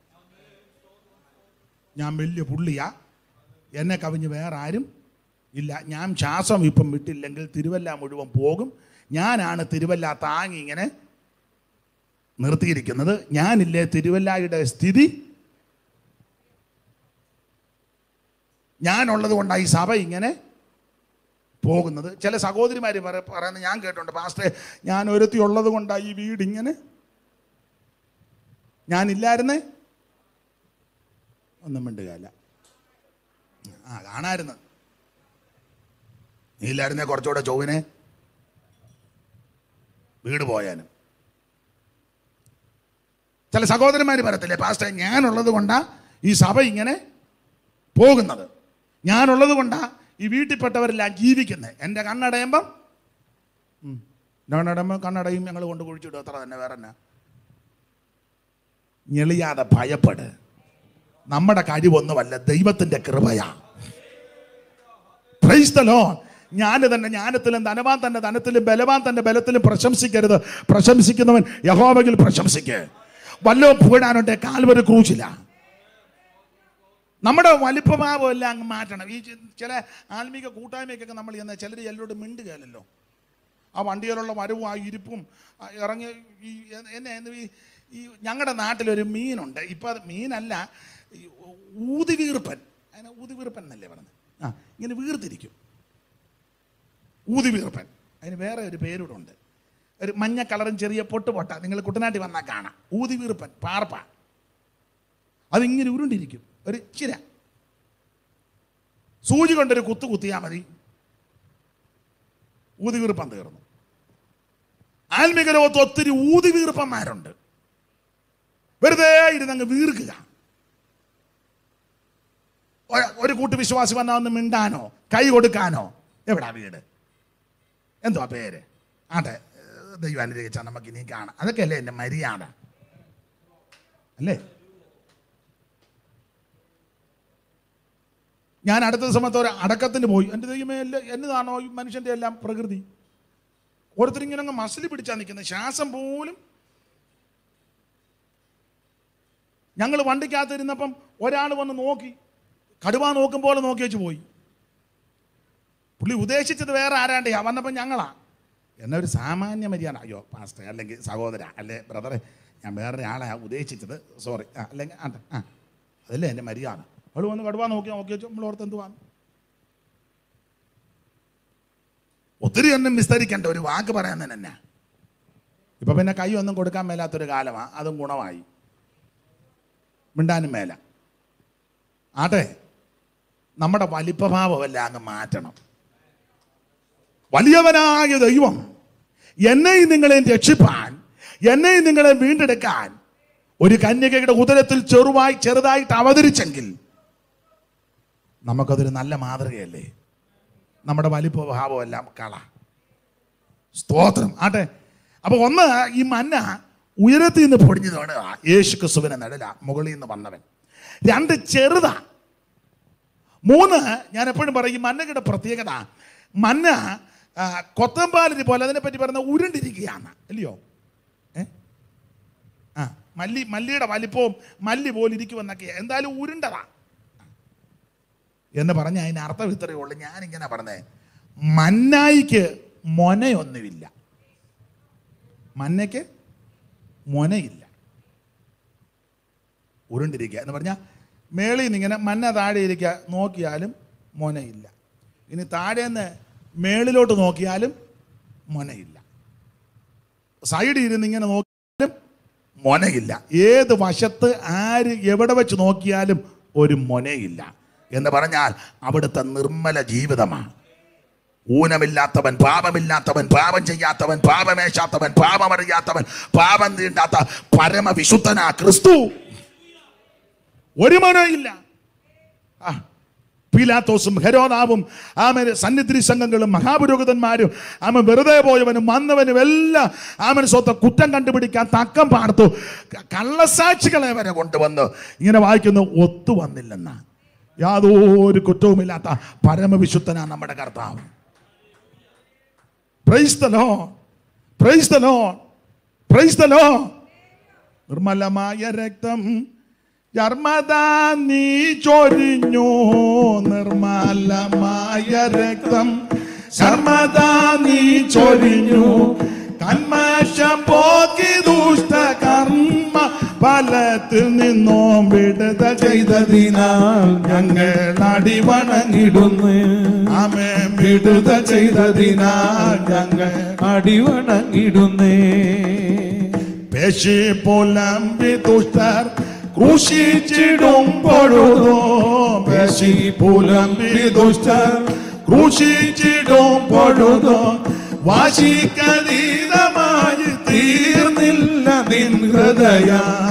ഞാൻ വലിയ പുള്ളിയാ എന്നെ കവിഞ്ഞ് വേറെ ആരും ഇല്ല ഞാൻ ശ്വാസം ഇപ്പം വിട്ടില്ലെങ്കിൽ തിരുവല്ല മുഴുവൻ പോകും ഞാനാണ് തിരുവല്ല താങ്ങി ഇങ്ങനെ നിർത്തിയിരിക്കുന്നത് ഞാനില്ലേ തിരുവല്ലയുടെ സ്ഥിതി ഞാനുള്ളത് കൊണ്ടാണ് ഈ സഭ ഇങ്ങനെ പോകുന്നത് ചില സഹോദരിമാർ പറയുന്നത് ഞാൻ കേട്ടിട്ടുണ്ട് പാസ്റ്ററെ ഞാൻ ഒരുത്തി ഉള്ളത് കൊണ്ടാണ് ഈ വീട് ഇങ്ങനെ ഞാനില്ലായിരുന്നേ ഒന്നും മിണ്ടുകയല്ല ആ കാണായിരുന്നു നീ ഇല്ലായിരുന്നേ കുറച്ചുകൂടെ ചൊവ്വിനെ വീട് പോയാനും ചില സഹോദരന്മാർ പറയത്തില്ലേ പാസ്റ്റർ ഞാനുള്ളത് കൊണ്ടാ ഈ സഭ ഇങ്ങനെ പോകുന്നത് ഞാനുള്ളത് കൊണ്ടാ ഈ വീട്ടിൽപ്പെട്ടവരെല്ലാം ജീവിക്കുന്നത് എൻ്റെ കണ്ണടയുമ്പം ഉം. കണ്ണടയുമ്പം കണ്ണടയും ഞങ്ങൾ കൊണ്ട് കുഴിച്ചിടും അത്ര തന്നെ വേറെ എന്നാ ഞെളിയാതെ ഭയപ്പെട് നമ്മുടെ കഴിവൊന്നുമല്ല ദൈവത്തിന്റെ കൃപയാ Praise the Lord. ഞാൻ തന്നെ ജ്ഞാനത്തിലും ധനവാൻ തന്നെ ധനത്തിലും ബലവാൻ തന്നെ ബലത്തിലും പ്രശംസിക്കരുത് പ്രശംസിക്കുന്നവൻ യഹോവയിൽ പ്രശംസിക്ക് വല്ലതും പൂടാനുണ്ട് കാൽവര് ക്രൂശില്ല നമ്മുടെ വലിപ്പഭാവം എല്ലാം അങ്ങ് മാറ്റണം ഈ ചി- ചില ആത്മീക കൂട്ടായ്മയ്ക്കൊക്കെ നമ്മൾ ചെന്ന ചിലർ ചിലരോട് മിണ്ടുകയല്ലോ ആ വണ്ടിയിലുള്ള വരവും ആ ഇരിപ്പും ആ ഇറങ്ങി ഈ എ- എന്നെ എന്ന് ഈ ഈ ഞങ്ങളുടെ നാട്ടിലൊരു മീനുണ്ട് ഇപ്പം അത് മീനല്ല ഈ ഊതി വീർപ്പൻ അതിനെ ഊതി വീർപ്പൻ എന്നല്ലേ പറഞ്ഞത് ആ ഇങ്ങനെ വീർത്തിരിക്കും ഊതി വീർപ്പൻ അതിന് വേറെ ഒരു പേരൂടെ ഉണ്ട് ഒരു മഞ്ഞ കളറും ചെറിയ പൊട്ട് പൊട്ട നിങ്ങൾ കുട്ടനാട്ടിൽ വന്നാൽ കാണാം ഊതി വീർപ്പൻ പാർപ്പ അതിങ്ങനെ ഉരുണ്ടിരിക്കും ഒരു ചിര സൂചി കൊണ്ടൊരു കുത്തു കുത്തിയാൽ മതി ഊതി വീർപ്പം തീർന്നു ആത്മീക ലോകത്ത് ഒത്തിരി ഊതി വീർപ്പന്മാരുണ്ട് വെറുതെ ഇരുന്നങ്ങ് വീർക്കുക ഒ- ഒരു കൂട്ട് വിശ്വാസി വന്നാൽ ഒന്ന് മിണ്ടാനോ കൈ കൊടുക്കാനോ എവിടാ വീട് എന്തുവാ പേര് അതെ ഏഹ് ദൈവം അനുഗ്രഹിച്ചാൽ നമുക്ക് ഇനി കാണാം അതൊക്കെ അല്ലേ എൻ്റെ മര്യാദ അല്ലേ ഞാൻ അടുത്ത സമയത്ത് ഒരു അടക്കത്തിന് പോയി എൻ്റെ ദൈവമേ എല്ലാം എന്നതാണോ ഈ മനുഷ്യൻ്റെ എല്ലാം പ്രകൃതി ഓരോരുത്തരിങ്ങനെ അങ്ങ് മസിൽ പിടിച്ചാൽ നിൽക്കുന്നത് ശ്വാസം പോലും ഞങ്ങൾ വണ്ടിക്കകത്തിരുന്നപ്പം ഒരാൾ വന്ന് നോക്കി കടുവ നോക്കും പോലെ നോക്കി വെച്ച് പോയി പുള്ളി ഉദ്ദേശിച്ചത് വേറെ ആരാണ്ടെയാ വന്നപ്പം ഞങ്ങളാ എന്നെ ഒരു സാമാന്യ മര്യാദ അയ്യോ പാസ്റ്റർ അല്ലെങ്കിൽ സഹോദര അല്ലെ ബ്രദറെ ഞാൻ വേറെ ആളെ ഉദ്ദേശിച്ചത് സോറി ആ അല്ലെങ്കിൽ ആ ആ അതല്ലേ എൻ്റെ മര്യാദ അവൾ വന്ന് കടുവ നോക്കി നോക്കി വെച്ചു നമ്മൾ ഓർത്ത് എന്തുവാണ് ഒത്തിരി ഒന്നും വിസ്തരിക്കേണ്ട ഒരു വാക്ക് പറയാൻ തന്നെ എന്നാ ഇപ്പൊ പിന്നെ കൈ ഒന്നും കൊടുക്കാൻ മേലാത്തൊരു കാലമാണ് അതും ഗുണമായി മിണ്ടാനും മേല ആട്ടെ നമ്മുടെ വലിപ്പഭാവമല്ല അങ്ങ് മാറ്റണം വലിയവനായ ദൈവം എന്നെയും നിങ്ങളെയും രക്ഷിപ്പാൻ എന്നെയും നിങ്ങളെ വീണ്ടെടുക്കാൻ ഒരു കന്യകയുടെ ഉദരത്തിൽ ചെറുവായി ചെറുതായിട്ട് അവതരിച്ചെങ്കിൽ നമുക്കതൊരു നല്ല മാതൃകയല്ലേ നമ്മുടെ വലിപ്പഭാവമെല്ലാം കള സ്തോത്രം ആട്ടെ അപ്പൊ ഒന്ന് ഈ മന്ന ഉയരത്തിൽ നിന്ന് പൊടിഞ്ഞതാണ് യേശു ക്രിസ്തുവിനെ നടല മുകളിൽ നിന്ന് വന്നവൻ രണ്ട് ചെറുതാ മൂന്ന് ഞാൻ എപ്പോഴും പറയും ഈ മന്നയുടെ പ്രത്യേകത മന്ന ആ, കൊത്തമ്പാലിന് പോലെ അതിനെപ്പറ്റി പറയുന്ന ഉരുണ്ടിരിക്കുകയാണ് അല്ലയോ ഏ ആ മല്ലി മല്ലിയുടെ വലിപ്പവും മല്ലി പോലെ ഇരിക്കുമെന്നൊക്കെ എന്തായാലും ഉരുണ്ടതാ എന്ന് പറഞ്ഞ അതിന് അർത്ഥം ഇത്രയേ ഉള്ളൂ ഞാനിങ്ങനെ പറഞ്ഞേ മന്നായിക്ക് മൊനയൊന്നുമില്ല മന്നയ്ക്ക് മൊനയില്ല ഉരുണ്ടിരിക്കുക എന്ന് പറഞ്ഞാൽ മേളിൽ നിന്ന് ഇങ്ങനെ മന്ന താഴെ ഇരിക്കുക നോക്കിയാലും മൊനയില്ല ഇനി താഴെ നിന്ന് മേളിലോട്ട് നോക്കിയാലും മൊനയില്ല സൈഡിൽ ഇരുന്ന് ഇങ്ങനെ നോക്കിയാലും മൊനയില്ല ഏത് വശത്ത് ആര് എവിടെ വെച്ച് നോക്കിയാലും ഒരു മൊനയില്ല എന്ന് പറഞ്ഞാൽ അവിടുത്തെ നിർമ്മല ജീവിതമാണ് ഊനമില്ലാത്തവൻ പാപമില്ലാത്തവൻ പാപം ചെയ്യാത്തവൻ പാപമേശാത്തവൻ പാപമറിയാത്തവൻ പാപം തീണ്ടാത്ത പരമവിശുദ്ധനാ ക്രിസ്തു ഒരു മനയില്ല ആ പീലാത്തോസും ഹെരോനാവും ആമന് സന്നിധി സംഘങ്ങളും മഹാപുരോഹിതന്മാരും ആമൻ വെറുതെ പോയവനും വന്നവനും എല്ലാം ആമൻ സ്വത്ത കുറ്റം കണ്ടുപിടിക്കാൻ തക്കം പാർത്തു ക- കള്ളസാക്ഷികളെ വരെ കൊണ്ടുവന്ന് ഇങ്ങനെ വായിക്കുന്നു ഒത്തു വന്നില്ലെന്ന യാതൊരു കുറ്റവുമില്ലാത്ത പരമവിശുദ്ധനാ നമ്മുടെ കർത്താവ് praise the Lord praise the Lord praise the Lord നിർമ്മലമായ രക്തം യർമ്മദാ നീ ചൊരിഞ്ഞു നിർമ്മലമായ രക്തം ശർമ്മദാ നീ ചൊരിഞ്ഞു കന്മശ പോക്കി ദുഷ്ട കർമ്മ ഫലത്തിൽ നിന്നും വിടുത ചെയ്തതിനാൽ ഞങ്ങൾ അടിവണങ്ങിടുന്നു ആമേ വിടുത ചെയ്തതിനാൽ ഞങ്ങൾ അടിവണങ്ങിടുന്നേ പേശി പുലമ്പി ദുഷ്ടർ ക്രൂശിച്ചിടും പൊഴുതോ പേശി പുലമ്പി ദുഷ്ടർ ക്രൂശിച്ചിടും പൊഴുതോ വാശിക്കതീതമായി തീർന്നില്ല നിൻ ഹൃദയ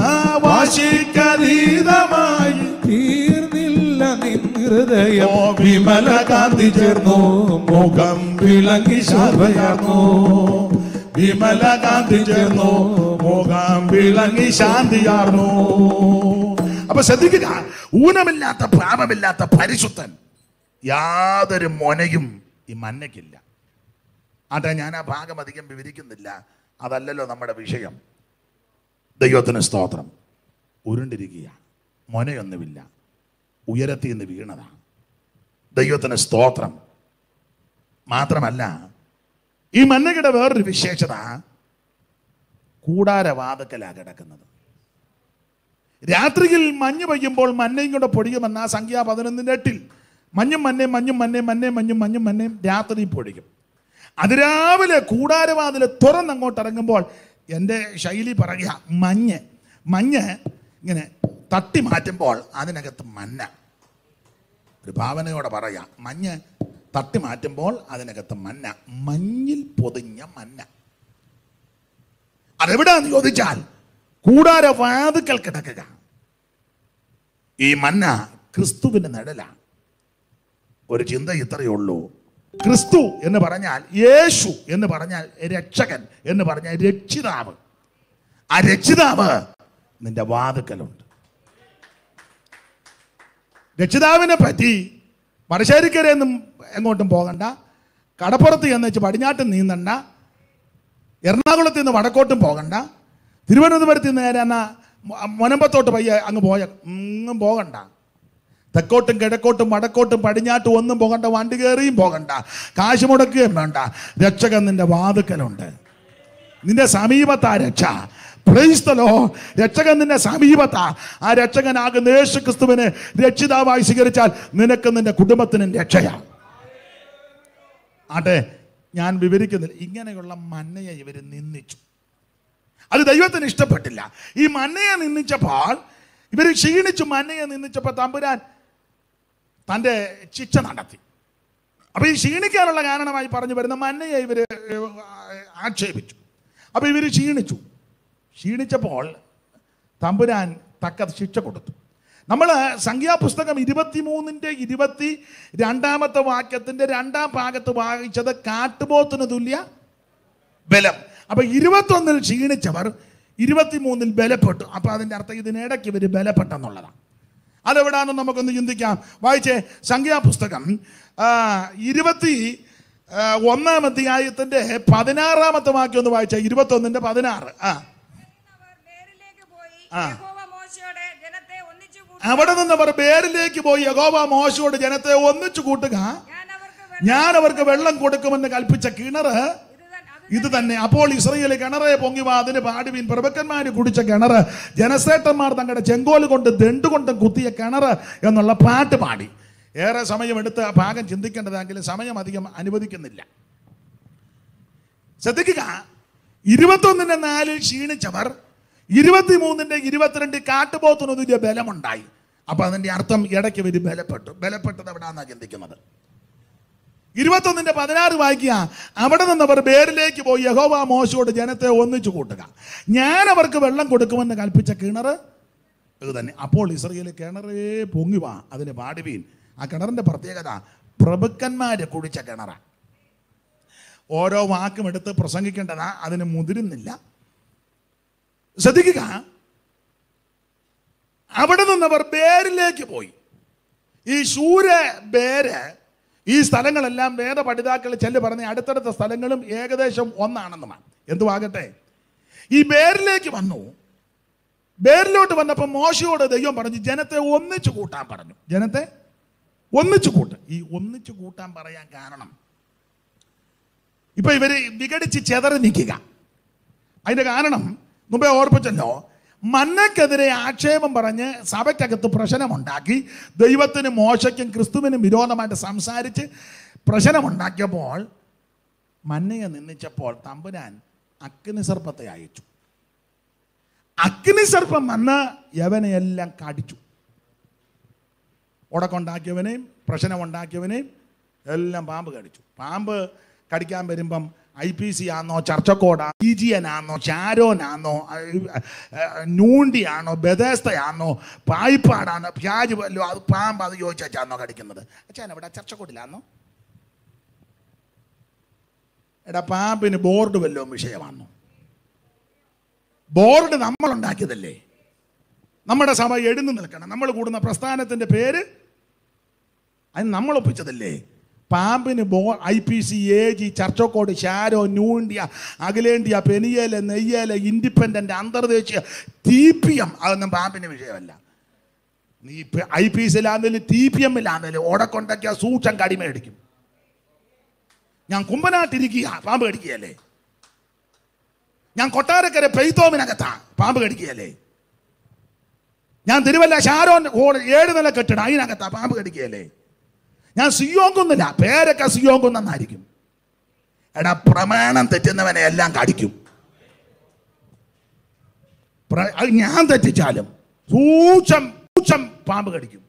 വാശിക്കതീതമായി തീർന്നില്ല നിൻ ഹൃദയം ഓ വിമല കാന്തി ചേർന്നു മുഖം വിളങ്ങി ശാന്തയാർന്നു വിമല കാന്തി ചേർന്നു മുഖം വിളങ്ങി ശാന്തിയാർന്നു അപ്പൊ ശ്രദ്ധിക്കുക ഊനമില്ലാത്ത പാപമില്ലാത്ത പരിശുദ്ധൻ യാതൊരു മൊനയും ഈ മന്നയ്ക്കില്ല ആട്ടെ ഞാൻ ആ ഭാഗം അധികം വിവരിക്കുന്നില്ല അതല്ലല്ലോ നമ്മുടെ വിഷയം ദൈവത്തിന് സ്തോത്രം ഉരുണ്ടിരിക്കുക മൊനയൊന്നുമില്ല ഉയരത്തിൽ നിന്ന് വീണതാണ് ദൈവത്തിന് സ്തോത്രം മാത്രമല്ല ഈ മന്നകയുടെ വേറൊരു വിശേഷത കൂടാരവാതക്കലാ കിടക്കുന്നത് രാത്രിയിൽ മഞ്ഞ് പെയ്യുമ്പോൾ മഞ്ഞയും കൂടെ പൊടിയുമെന്ന ആ സംഖ്യ പതിനൊന്നിൻ്റെ എട്ടിൽ മഞ്ഞും മഞ്ഞയും മഞ്ഞും മഞ്ഞയും മഞ്ഞയും മഞ്ഞും മഞ്ഞും മഞ്ഞയും രാത്രി പൊടിക്കും അതിരാവിലെ കൂടാരവാതിൽ തുറന്നങ്ങോട്ട് ഇറങ്ങുമ്പോൾ എൻ്റെ ശൈലി പറയുക മഞ്ഞ് മഞ്ഞ് ഇങ്ങനെ തട്ടി മാറ്റുമ്പോൾ അതിനകത്ത് മഞ്ഞ ഒരു ഭാവനയോടെ പറയാം മഞ്ഞ് തട്ടി മാറ്റുമ്പോൾ അതിനകത്ത് മഞ്ഞ മഞ്ഞിൽ പൊതിഞ്ഞ മഞ്ഞ അതെവിടാന്ന് ചോദിച്ചാൽ കൂടാര വാതുക്കൽ കിടക്കുക ഈ മന്ന ക്രിസ്തുവിന്റെ നിഴലാണ് ഒരു ചിന്ത ഇത്രയേ ഉള്ളൂ ക്രിസ്തു എന്ന് പറഞ്ഞാൽ യേശു എന്ന് പറഞ്ഞാൽ രക്ഷകൻ എന്ന് പറഞ്ഞാൽ രക്ഷിതാവ് ആ രക്ഷിതാവ് നിന്റെ വാതുക്കലുണ്ട് രക്ഷിതാവിനെ പറ്റി വടശ്ശേരിക്കരയൊന്നും എങ്ങോട്ടും പോകണ്ട കടപ്പുറത്ത് ചെന്ന് വെച്ച് പടിഞ്ഞാട്ട് നീന്തണ്ട എറണാകുളത്ത് നിന്ന് വടക്കോട്ടും പോകണ്ട തിരുവനന്തപുരത്ത് നിന്ന് നേരെ എന്നാ മുനമ്പത്തോട്ട് പയ്യെ അങ്ങ് പോയ ഒന്നും പോകണ്ട തെക്കോട്ടും കിഴക്കോട്ടും വടക്കോട്ടും പടിഞ്ഞാട്ടും ഒന്നും പോകണ്ട വണ്ടി കയറിയും പോകണ്ട കാശ് മുടക്കുകയും വേണ്ട രക്ഷകൻ നിന്റെ വാതുക്കലുണ്ട് നിന്റെ സമീപത്താ രക്ഷ പ്രൈസ്തലോ രക്ഷകൻ നിന്റെ സമീപത്താ ആ രക്ഷകനാകുന്ന യേശു ക്രിസ്തുവിനെ രക്ഷിതാവായി സ്വീകരിച്ചാൽ നിനക്ക് നിന്റെ കുടുംബത്തിനും രക്ഷയാണ് ആട്ടെ ഞാൻ വിവരിക്കുന്നില്ല ഇങ്ങനെയുള്ള മന്നയെ ഇവർ നിന്ദിച്ചു അത് ദൈവത്തിന് ഇഷ്ടപ്പെട്ടില്ല ഈ മന്നയെ നിന്ദിച്ചപ്പോൾ ഇവർ ക്ഷീണിച്ചു മന്നയെ നിന്ദിച്ചപ്പോൾ തമ്പുരാൻ തൻ്റെ ശിക്ഷ നടത്തി അപ്പൊ ഈ ക്ഷീണിക്കാനുള്ള കാരണമായി പറഞ്ഞു വരുന്ന മന്നയെ ഇവര് ആക്ഷേപിച്ചു അപ്പൊ ഇവര് ക്ഷീണിച്ചു ക്ഷീണിച്ചപ്പോൾ തമ്പുരാൻ തക്ക ശിക്ഷ കൊടുത്തു നമ്മൾ സംഖ്യാപുസ്തകം ഇരുപത്തിമൂന്നിൻ്റെ ഇരുപത്തി രണ്ടാമത്തെ വാക്യത്തിൻ്റെ രണ്ടാം ഭാഗത്ത് വായിച്ചത് കാട്ടുപോത്തിന് തുല്യ ബലം അപ്പൊ ഇരുപത്തൊന്നിൽ ക്ഷീണിച്ചവർ ഇരുപത്തിമൂന്നിൽ ബലപ്പെട്ടു അപ്പൊ അതിൻ്റെ അർത്ഥം ഇതിനിടയ്ക്ക് ഇവർ ബലപ്പെട്ടെന്നുള്ളതാണ് അതെവിടാന്ന് നമുക്കൊന്ന് ചിന്തിക്കാം വായിച്ചേ സംഖ്യാപുസ്തകം ആ, ഇരുപത്തി ആ, ഒന്നാം അധ്യായത്തിന്റെ പതിനാറാമത്തെ വാക്യം ഒന്ന് വായിച്ച ഇരുപത്തൊന്നിന്റെ പതിനാറ് ആ അവർ നേരിലേക്ക് പോയി ആ. യഹോവ മോശയോട് ജനത്തെ ഒന്നിച്ചു കൂട്ടി അവിടെ നിന്നവർ ബേരിലേക്ക് പോയി യഗോബ മോശയോട് ജനത്തെ ഒന്നിച്ചു കൂട്ടുക ഞാൻ അവർക്ക് വെള്ളം ഞാൻ അവർക്ക് വെള്ളം കൊടുക്കുമെന്ന് കൽപ്പിച്ച കിണറ് ഇത് തൻ- അത് ഇത് തന്നെ അപ്പോൾ ഇസ്രയേൽ കിണറെ പൊങ്ങി വാ അതിന് പാടുവീൻ പ്രഭുക്കന്മാര് കുടിച്ച കിണറ് ജനശ്രേഷ്ഠന്മാർ തങ്ങളുടെ ചെങ്കോല് കൊണ്ട് ദണ്ടുകൊണ്ടും കുത്തിയ കിണറ് എന്നുള്ള പാട്ട് പാടി ഏറെ സമയമെടുത്ത് ആ ഭാഗം ചിന്തിക്കേണ്ടതെങ്കിലും സമയം അധികം അനുവദിക്കുന്നില്ല ശ്രദ്ധിക്കുക ഇരുപത്തൊന്നിന്റെ നാലിൽ ക്ഷീണിച്ചവർ ഇരുപത്തിമൂന്നിന്റെ ഇരുപത്തിരണ്ട് കാട്ടുപോത്തിനൊന്നിന്റെ ബലമുണ്ടായി അപ്പൊ അതിന്റെ അർത്ഥം ഇടയ്ക്ക് വരും ബലപ്പെട്ടു ബലപ്പെട്ടത് എവിടാന്നാ ചിന്തിക്കുന്നത് ഇരുപത്തൊന്നിന്റെ പതിനാറ് വായിക്കുക അവിടെ നിന്നവർ ബേരിലേക്ക് പോയി യഹോവ മോശയോട് ജനത്തെ ഒന്നിച്ചു കൂട്ടുക ഞാൻ അവർക്ക് വെള്ളം കൊടുക്കുമെന്ന് കൽപ്പിച്ച കിണറ് ഇത് തന്നെ അപ്പോൾ ഇസ്രയേൽ കിണറേ പൊങ്ങി വാ അതിന് പാടുവീൻ ആ കിണറിന്റെ പ്രത്യേകത പ്രഭുക്കന്മാര് കുടിച്ച കിണറാ ഓരോ വാക്കും എടുത്ത് പ്രസംഗിക്കേണ്ടതാ അതിന് മുതിരുന്നില്ല ശ്രദ്ധിക്കുക അവിടെ നിന്നവർ ബേരിലേക്ക് പോയി ഈ ശൂര ബേര് ഈ സ്ഥലങ്ങളെല്ലാം വേദ പഠിതാക്കൾ ചെല്ല് പറഞ്ഞ അടുത്തടുത്ത സ്ഥലങ്ങളും ഏകദേശം ഒന്നാണെന്നുമാണ് എന്തുവാകട്ടെ ഈ ബേരിലേക്ക് വന്നു ബേരിലോട്ട് വന്നപ്പോൾ മോശയോട് ദൈവം പറഞ്ഞു ജനത്തെ ഒന്നിച്ചു കൂട്ടാൻ പറഞ്ഞു ജനത്തെ ഒന്നിച്ചു കൂട്ട് ഈ ഒന്നിച്ചു കൂട്ടാൻ പറയാൻ കാരണം ഇപ്പൊ ഇവര് വിഘടിച്ച് ചെതറി നിൽക്കുക അതിന്റെ കാരണം മുമ്പേ ഓർപ്പിച്ചല്ലോ മന്നക്കെതിരെ ആക്ഷേപം പറഞ്ഞ് സഭയ്ക്കകത്ത് പ്രശ്നമുണ്ടാക്കി ദൈവത്തിനും മോശയ്ക്കും ക്രിസ്തുവിനും വിരോധമായിട്ട് സംസാരിച്ച് പ്രശ്നമുണ്ടാക്കിയപ്പോൾ മന്നയെ നിന്ദിച്ചപ്പോൾ തമ്പുരാൻ അഗ്നിസർപ്പത്തെ അയച്ചു അഗ്നിസർപ്പം വന്ന് യവനെയെല്ലാം കടിച്ചു ഉടക്കുണ്ടാക്കിയവനെയും പ്രശ്നമുണ്ടാക്കിയവനെയും എല്ലാം പാമ്പ് കടിച്ചു പാമ്പ് കടിക്കാൻ വരുമ്പം ഐ പി സി ആണോ ചർച്ചക്കോടാ ഇ ജി എൻ ആണോ ചാരോനാണോ നൂണ്ടിയാണോ ബദേസ്തയാണോ പായിപ്പാടാണോ പ്യാജ് വല്ലോ അത് പാമ്പ് അത് ചോദിച്ചാണോ കടിക്കുന്നത് അച്ഛൻ എവിടെ ചർച്ചക്കോട്ടിലാണോ എടാ പാമ്പിന് ബോർഡ് വല്ലതും വിഷയമാണോ ബോർഡ് നമ്മൾ ഉണ്ടാക്കിയതല്ലേ നമ്മുടെ സഭ എഴുന്നു നിൽക്കണം നമ്മൾ കൂടുന്ന പ്രസ്ഥാനത്തിന്റെ പേര് അതിന് നമ്മൾ ഒപ്പിച്ചതല്ലേ പാമ്പിന് ബോ I P C A G ചർച്ചക്കോട് ഷാരോ ന്യൂഇന്ത്യ അഖിലേന്ത്യ പെനിയേല് നെയ്യേല് ഇൻഡിപെൻഡന്റ് അന്തർദേശീയ ടി പി എം അതൊന്നും പാമ്പിന് വിഷയമല്ല നീ ഐ പി സിലാന്നേലും ടി പി എമ്മിലാന്നേലും ഓടക്കൊണ്ടൊക്കെ സൂക്ഷം കടിമേടിക്കും ഞാൻ കുമ്പനാട്ടിരിക്കുക പാമ്പ് കടിക്കുകയല്ലേ ഞാൻ കൊട്ടാരക്കര പെയ്ത്തോമിനകത്താ പാമ്പ് കടിക്കുകയല്ലേ ഞാൻ തിരുവല്ല ഷാരോൻ ഹോൾ ഏഴ് നില കെട്ടിടം അതിനകത്താ പാമ്പ് കടിക്കുകയല്ലേ ഞാൻ സിയോങ്കുന്നില്ല പേരൊക്കെ സിയോങ്കുന്നായിരിക്കും എടാ പ്രമാണം തെറ്റുന്നവനെ എല്ലാം കടിക്കും പ്ര- അത് ഞാൻ തെറ്റിച്ചാലും സൂക്ഷം സൂക്ഷം പാമ്പ് കടിക്കും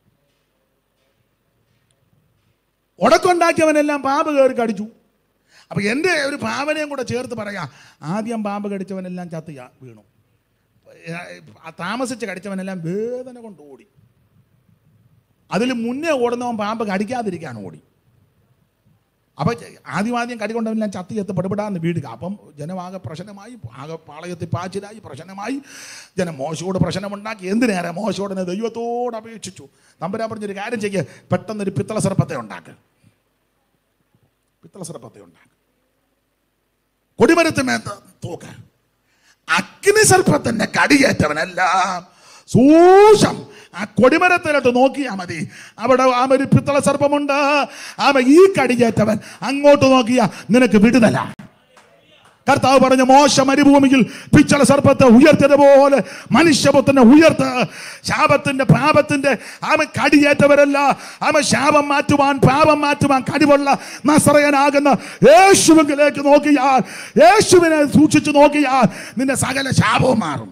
ഉടക്കുണ്ടാക്കിയവനെല്ലാം പാമ്പ് കയറി കടിച്ചു അപ്പൊ എൻ്റെ ഒരു ഭാവനയും കൂടെ ചേർത്ത് പറയാം ആദ്യം പാമ്പ് കടിച്ചവനെല്ലാം ചത്ത് ചാ- വീണു ആ താമസിച്ച് കടിച്ചവനെല്ലാം വേദന കൊണ്ട് ഓടി അതിൽ മുന്നേ ഓടുന്നവൻ പാമ്പ് കടിക്കാതിരിക്കാൻ ഓടി അപ്പൊ ആദ്യം ആദ്യം കടി കൊണ്ടവനെല്ലാം ചത്തി ചത്ത് പെടുപെടാന്ന് വീടുക അപ്പം ജനമാകെ പ്രശ്നമായി ആകെ പാളയത്തിൽ പാച്ചിലായി പ്രശ്നമായി ജനം മോശയോട് പ്രശ്നമുണ്ടാക്കി എന്തിനേറെ മോശയോടിനെ ദൈവത്തോട് അപേക്ഷിച്ചു തമ്പുരാൻ പറഞ്ഞൊരു കാര്യം ചെയ്യുക പെട്ടെന്നൊരു പിത്തള സർപ്പത്തെ ഉണ്ടാക്കുക പിത്തള സർപ്പത്തെ ഉണ്ടാക്കുക കൊടിമരത്തുമേത്ത് തൂക്ക അഗ്നിസർപ്പത്തിന്റെ കടിയേറ്റവനെല്ലാം സൂക്ഷം ആ കൊടിമരത്തിലോട്ട് നോക്കിയാ മതി അവിടെ ആ ഒരു പിത്തള സർപ്പമുണ്ട് ആമ ഈ കടിയേറ്റവൻ അങ്ങോട്ട് നോക്കിയാ നിനക്ക് വിടുതല കർത്താവ് പറഞ്ഞ മോശ മരുഭൂമിയിൽ പിച്ചള സർപ്പത്തെ ഉയർത്തിയതുപോലെ മനുഷ്യപുത്രനെ ഉയർത്ത് ശാപത്തിന്റെ പാപത്തിന്റെ ആമ കടിയേറ്റവരല്ല ആമ ശാപം മാറ്റുവാൻ പാപം മാറ്റുവാൻ കഴിവുള്ള നസറയനാകുന്ന യേശുവിലേക്ക് നോക്കിയാൽ യേശുവിനെ സൂക്ഷിച്ചു നോക്കിയാൽ നിന്റെ സകല ശാപവും മാറും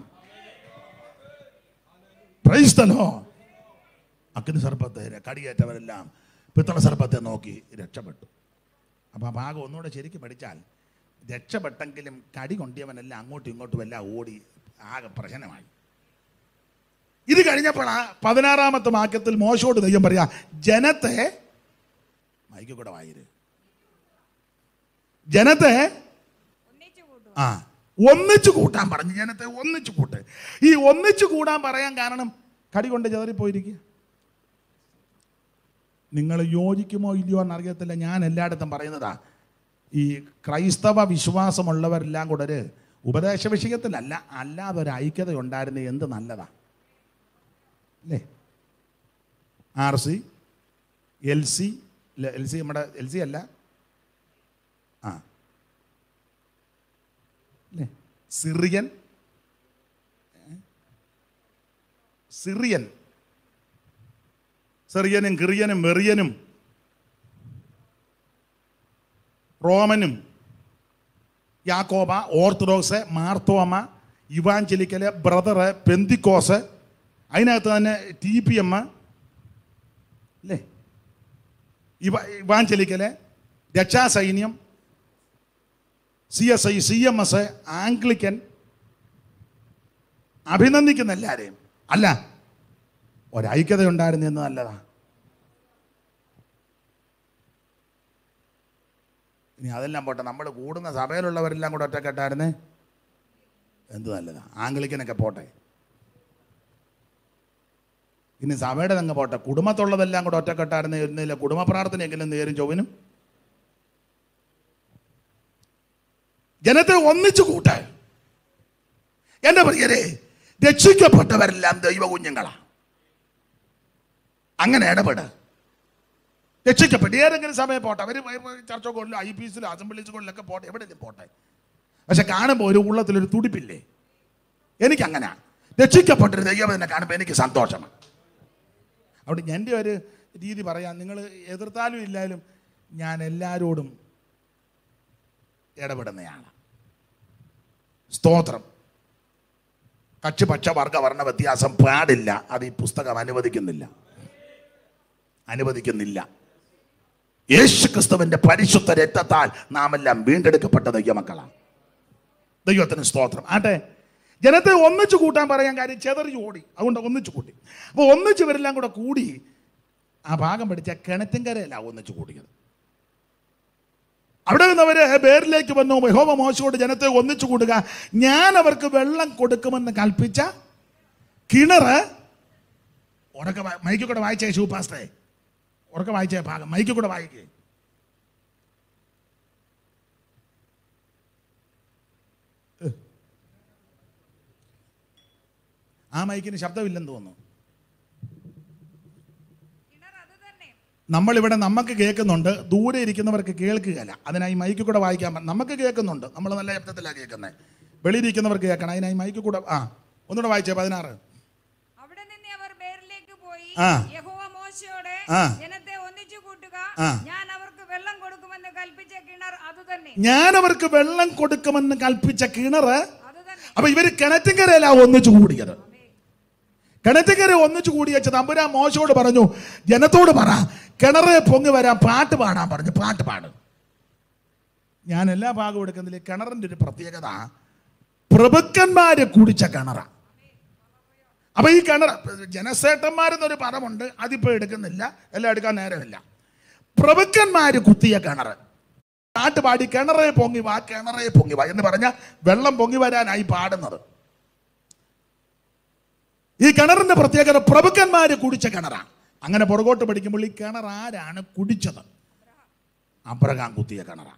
പ്രൈസ്തലോ അഗ്നി സർപ്പത്തെ കടിയേറ്റവരെല്ലാം പിത്തള സർപ്പത്തെ നോക്കി രക്ഷപ്പെട്ടു അപ്പം ആ ഭാഗം ഒന്നുകൂടെ ശരിക്കും പഠിച്ചാൽ രക്ഷപ്പെട്ടെങ്കിലും കടി കൊണ്ടിയവനെല്ലാം അങ്ങോട്ടും ഇങ്ങോട്ടും എല്ലാം ഓടി ആകെ പ്രശ്നമായി ഇത് കഴിഞ്ഞപ്പോൾ ആ പതിനാറാമത്തെ വാക്യത്തിൽ മോശോട് ദൈവം പറയാ ജനത്തെ മൈക്ക് കൂടെ വായിര് ജനത്തെ ഒന്നിച്ചു കൂട്ടും ആ ഒന്നിച്ചു കൂട്ടാൻ പറഞ്ഞു ജനത്തെ ഒന്നിച്ചു കൂട്ട് ഈ ഒന്നിച്ചു കൂടാൻ പറയാൻ കാരണം കടി കൊണ്ട് ചെതറിപ്പോയിരിക്കുക നിങ്ങൾ യോജിക്കുമോ ഇല്ലയോ എന്നറിയത്തില്ല ഞാൻ എല്ലായിടത്തും പറയുന്നതാ ഈ ക്രൈസ്തവ വിശ്വാസമുള്ളവരെല്ലാം കൂടെ ഒരു ഉപദേശ വിഷയത്തിലല്ല അല്ലാതെ ഒരു ഐക്യത ഉണ്ടായിരുന്ന എന്ത് നല്ലതാ അല്ലേ R C L C L C നമ്മുടെ എൽ സി അല്ല ആ അല്ലേ സിറിയൻ ഏ? സിറിയൻ സിറിയനും കിറിയനും വെറിയനും റോമനും യാക്കോബ Orthodox Marthoma evangelical brother Pentecost അതിനകത്ത് തന്നെ ടി പി എം അല്ലേ ഇവ ഇവാഞ്ചലിക്കല് രക്ഷാസൈന്യം C S I C M S Anglican അഭിനന്ദിക്കുന്ന എല്ലാവരെയും അല്ല ഒരൈക്യത ഉണ്ടായിരുന്നു എന്ന് നല്ലതാ ഇനി അതെല്ലാം പോട്ടെ നമ്മൾ കൂടുന്ന സഭയിലുള്ളവരെല്ലാം കൂടെ ഒറ്റക്കെട്ടായിരുന്നേ എന്ത് നല്ലതാ ആംഗ്ലിക്കനൊക്കെ പോട്ടെ ഇനി സഭയുടെ തന്നെ പോട്ടെ കുടുംബത്തുള്ളതെല്ലാം കൂടെ ഒറ്റക്കെട്ടായിരുന്നേ ഇരുന്നില്ല കുടുംബ പ്രാർത്ഥനയെങ്കിലും നേരും ചൊവ്വനും ജനത്തെ ഒന്നിച്ചു കൂട്ട് എന്റെ പ്രിയരെ രക്ഷിക്കപ്പെട്ടവരെല്ലാം ദൈവ കുഞ്ഞുങ്ങളാ അങ്ങനെ ഇടപെട് രക്ഷിക്കപ്പെട്ടു ഏതെങ്കിലും സമയം പോട്ടെ അവർ ചർച്ചകളിലും ഐ പി എസിലും അസംബ്ലീസുകളിലൊക്കെ പോട്ടെ എവിടെയെങ്കിലും പോട്ടെ പക്ഷെ കാണുമ്പോൾ ഒരു ഉള്ളത്തിലൊരു തുടിപ്പില്ലേ എനിക്കങ്ങനെ രക്ഷിക്കപ്പെട്ടൊരു ദൈവത്തിനെ കാണുമ്പോൾ എനിക്ക് സന്തോഷമാണ് അവിടെ എൻ്റെ ഒരു രീതി പറയാം നിങ്ങൾ എതിർത്താലും ഇല്ലാലും ഞാൻ എല്ലാവരോടും ഇടപെടുന്നയാണ് സ്തോത്രം കക്ഷി പക്ഷ വർഗ വർണ്ണ വ്യത്യാസം പാടില്ല അത് ഈ പുസ്തകം അനുവദിക്കുന്നില്ല അനുവദിക്കുന്നില്ല യേശു ക്രിസ്തുവിന്റെ പരിശുദ്ധ രക്തത്താൽ നാം എല്ലാം വീണ്ടെടുക്കപ്പെട്ട ദൈവമക്കളാണ് ദൈവത്തിന് സ്തോത്രം ആട്ടെ ജനത്തെ ഒന്നിച്ചു കൂട്ടാൻ പറയാൻ കാര്യം ചെതറി ഓടി അതുകൊണ്ട് ഒന്നിച്ചു കൂട്ടി അപ്പോൾ ഒന്നിച്ച് ഇവരെല്ലാം കൂടെ കൂടി ആ ഭാഗം പഠിച്ച കിണറ്റിൻകരയല്ല ഒന്നിച്ചു കൂടിയത് അവിടെ നിന്നവര് പേരിലേക്ക് വന്നു യഹോവ മോശയോട് ജനത്തെ ഒന്നിച്ചു കൂടുക ഞാൻ അവർക്ക് വെള്ളം കൊടുക്കുമെന്ന് കൽപ്പിച്ച കിണറ് ഉറക്കെ വാ- മൈക്കിൽ കൂടെ വായിച്ചേ ശിവപാസ്തേ ഉറക്കെ വായിച്ചേ ഭാഗം മൈക്കിൽ കൂടെ വായിക്കേ ആ മൈക്കിന് ശബ്ദമില്ലെന്ന് തോന്നുന്നു കിണർ അത് തന്നെ നമ്മളിവിടെ നമുക്ക് കേൾക്കുന്നുണ്ട് ദൂരെ ഇരിക്കുന്നവർക്ക് കേൾക്കുകയില്ല അതിനായി മൈക്കിൽ കൂടെ വായിക്കാൻ പ- നമുക്ക് കേൾക്കുന്നുണ്ട് നമ്മൾ നല്ല ശബ്ദത്തിലാണ് കേൾക്കുന്നത് വെളിയിരിക്കുന്നവർക്ക് കേൾക്കണം അതിനായി മൈക്കിൽ കൂടെ ആ ഒന്നുകൂടെ വായിച്ചേ പതിനാറ് അവിടെ നിന്ന് അവർ ബേറിലേക്ക് പോയി ആ. യഹോവ മോശയോടെ ആ. ജനത്തെ ഒന്നിച്ചു കൂട്ടുക ആ. ഞാൻ അവർക്ക് വെള്ളം കൊടുക്കുമെന്ന് കൽപ്പിച്ച കിണർ അത് തന്നെ ഞാൻ അവർക്ക് വെള്ളം കൊടുക്കുമെന്ന് കൽപ്പിച്ച കിണറ് അത് തന്നെ അപ്പൊ ഇവര് കിണറ്റിൻകരയല്ല ഒന്നിച്ചു കൂടിയത് കിണറ്റിൻകര ഒന്നിച്ചു കൂടി വെച്ച് തമ്പുരാൻ മോശയോട് പറഞ്ഞു ജനത്തോട് പറ കിണറെ പൊങ്ങി വരാൻ പാട്ട് പാടാൻ പറഞ്ഞു പാട്ട് പാടും ഞാൻ എല്ലാ ഭാഗവും എടുക്കുന്നില്ല കിണറിന്റെ ഒരു പ്രത്യേകത പ്രഭുക്കന്മാര് കുടിച്ച കിണറ അപ്പൊ ഈ കിണർ ജനസേട്ടന്മാരെന്നൊരു പദമുണ്ട് അതിപ്പോ എടുക്കുന്നില്ല എല്ലാം എടുക്കാൻ നേരമില്ല പ്രഭുക്കന്മാര് കുത്തിയ കിണർ പാട്ട് പാടി കിണറെ പൊങ്ങി വാ കിണറെ പൊങ്ങി വാ എന്ന് പറഞ്ഞ വെള്ളം പൊങ്ങി വരാനായി പാടുന്നത് ഈ കിണറിന്റെ പ്രത്യേകത പ്രഭുക്കന്മാര് കുടിച്ച കിണറാണ് അങ്ങനെ പുറകോട്ട് പഠിക്കുമ്പോൾ ഈ കിണർ ആരാണ് കുടിച്ചത് അബ്രഹാം കുത്തിയ കിണറാണ്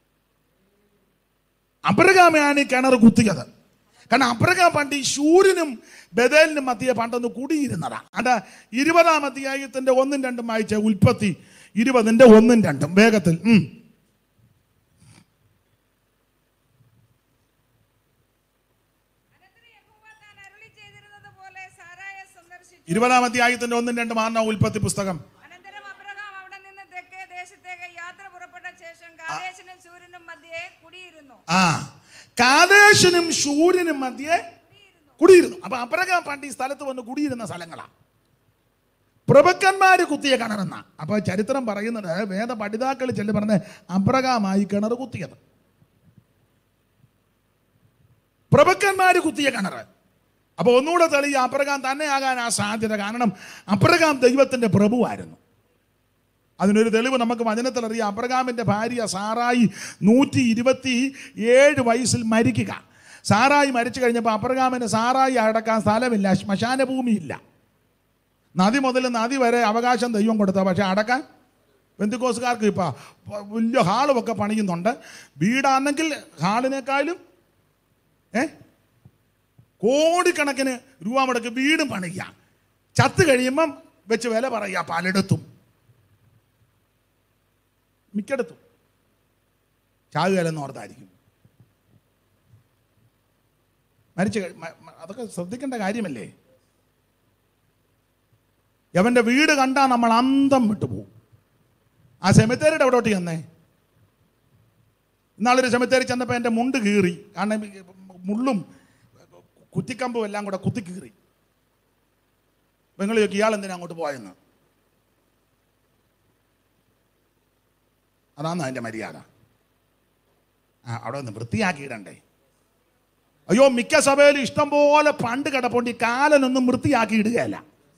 അബ്രഹാമാണ് ഈ കിണർ കുത്തിയത് കാരണം അബ്രഹാം പണ്ട് ഈ ശൂര്യനും ബദലിനും മധ്യ പണ്ടൊന്ന് കുടിയിരുന്നതാ അത് ഇരുപതാം അധ്യായത്തിന്റെ ഒന്നും രണ്ടും വായിച്ച ഉൽപ്പത്തി ഇരുപതിന്റെ ഒന്നും രണ്ടും വേഗത്തിൽ ഉം. അനന്തരം യഹോവ താൻ അരുളി ചെയ്തിരുന്നത് പോലെ സാറായെ സന്ദർശിച്ചു ഇരുപതാം അധ്യായത്തിന്റെ ഒന്നും രണ്ടും ആറിന ഉൽപ്പത്തി പുസ്തകം അനന്തരം അബ്രഹാം അവിടെ നിന്ന് തെക്കേ ദേശത്തേക്ക് യാത്ര പുറപ്പെട്ട ശേഷം കാദേശനും സൂര്യനും മധ്യേ കുടിയിരുന്നു ആ കാദേശനും ശൂര്യനും മധ്യേ കുടിയിരുന്നു അപ്പൊ അബ്രഹാം പണ്ട് ഈ സ്ഥലത്ത് വന്ന് കുടിയിരുന്ന സ്ഥലങ്ങളാ പ്രഭുക്കന്മാര് കുത്തിയ കിണറെന്ന അപ്പൊ ചരിത്രം പറയുന്നത് വേദ പഠിതാക്കൾ ചെല്ലു പറഞ്ഞ അബ്രഹാമായി കിണർ കുത്തിയത് പ്രഭുക്കന്മാര് കുത്തിയ കിണർ അപ്പൊ ഒന്നുകൂടെ തെളിയ അബ്രഹാം തന്നെയാകാൻ ആ സാധ്യത കാരണം അബ്രഹാം ദൈവത്തിന്റെ പ്രഭുവായിരുന്നു അതിനൊരു തെളിവ് നമുക്ക് വചനത്തിൽ അറിയാം അബ്രഹാമിന്റെ ഭാര്യ സാറായി നൂറ്റി ഇരുപത്തി ഏഴ് വയസ്സിൽ മരിക്കുക സാറായി മരിച്ചു കഴിഞ്ഞപ്പോൾ അബ്രഹാമിന് സാറായി അടക്കാൻ സ്ഥലമില്ല ശ്മശാന ഭൂമിയില്ല നദി മുതൽ നദി വരെ അവകാശം ദൈവം കൊടുത്ത പക്ഷെ അടക്കാൻ ബന്ധുക്കോസുകാർക്ക് ഇപ്പൊ വലിയ ഹാളുമൊക്കെ പണിയുന്നുണ്ട് വീടാണെങ്കിൽ ഹാളിനേക്കാളും ഏ കോടിക്കണക്കിന് രൂപ മുടക്ക് വീടും പണിയുക ചത്ത് കഴിയുമ്പം വെച്ച് വില പറയുക പലയിടത്തും മിക്കയിടത്തും ചാകുകയല്ലെന്ന് ഓർത്തായിരിക്കും മരിച്ചു കഴി- മ- മ- അതൊക്കെ ശ്രദ്ധിക്കേണ്ട കാര്യമല്ലേ യവന്റെ വീട് കണ്ടാൽ നമ്മൾ അന്തം വിട്ടുപോകും ആ സെമിത്തേരിയുടെ എവിടോട്ട് ചെന്നേ ഇന്നാളൊരു സെമിത്തേരി ചെന്നപ്പോൾ എൻ്റെ മുണ്ട് കീറി കാരണം ഈ മുള്ളും കുറ്റിക്കമ്പും എല്ലാം കൂടെ കുത്തി കീറി നിങ്ങൾ ചോദിക്കും ഇയാൾ എന്തിനാ അങ്ങോട്ട് പോയെന്ന് അതാണ് അതിൻ്റെ മര്യാദ ആ അവിടെ ഒന്ന് വൃത്തിയാക്കിയിടണ്ടേ അയ്യോ മിക്ക സഭയിലും ഇഷ്ടം പോലെ പണ്ട് കിടപ്പുണ്ട് ഈ കാലനൊന്നും വൃത്തിയാക്കി ഇടുകയല്ല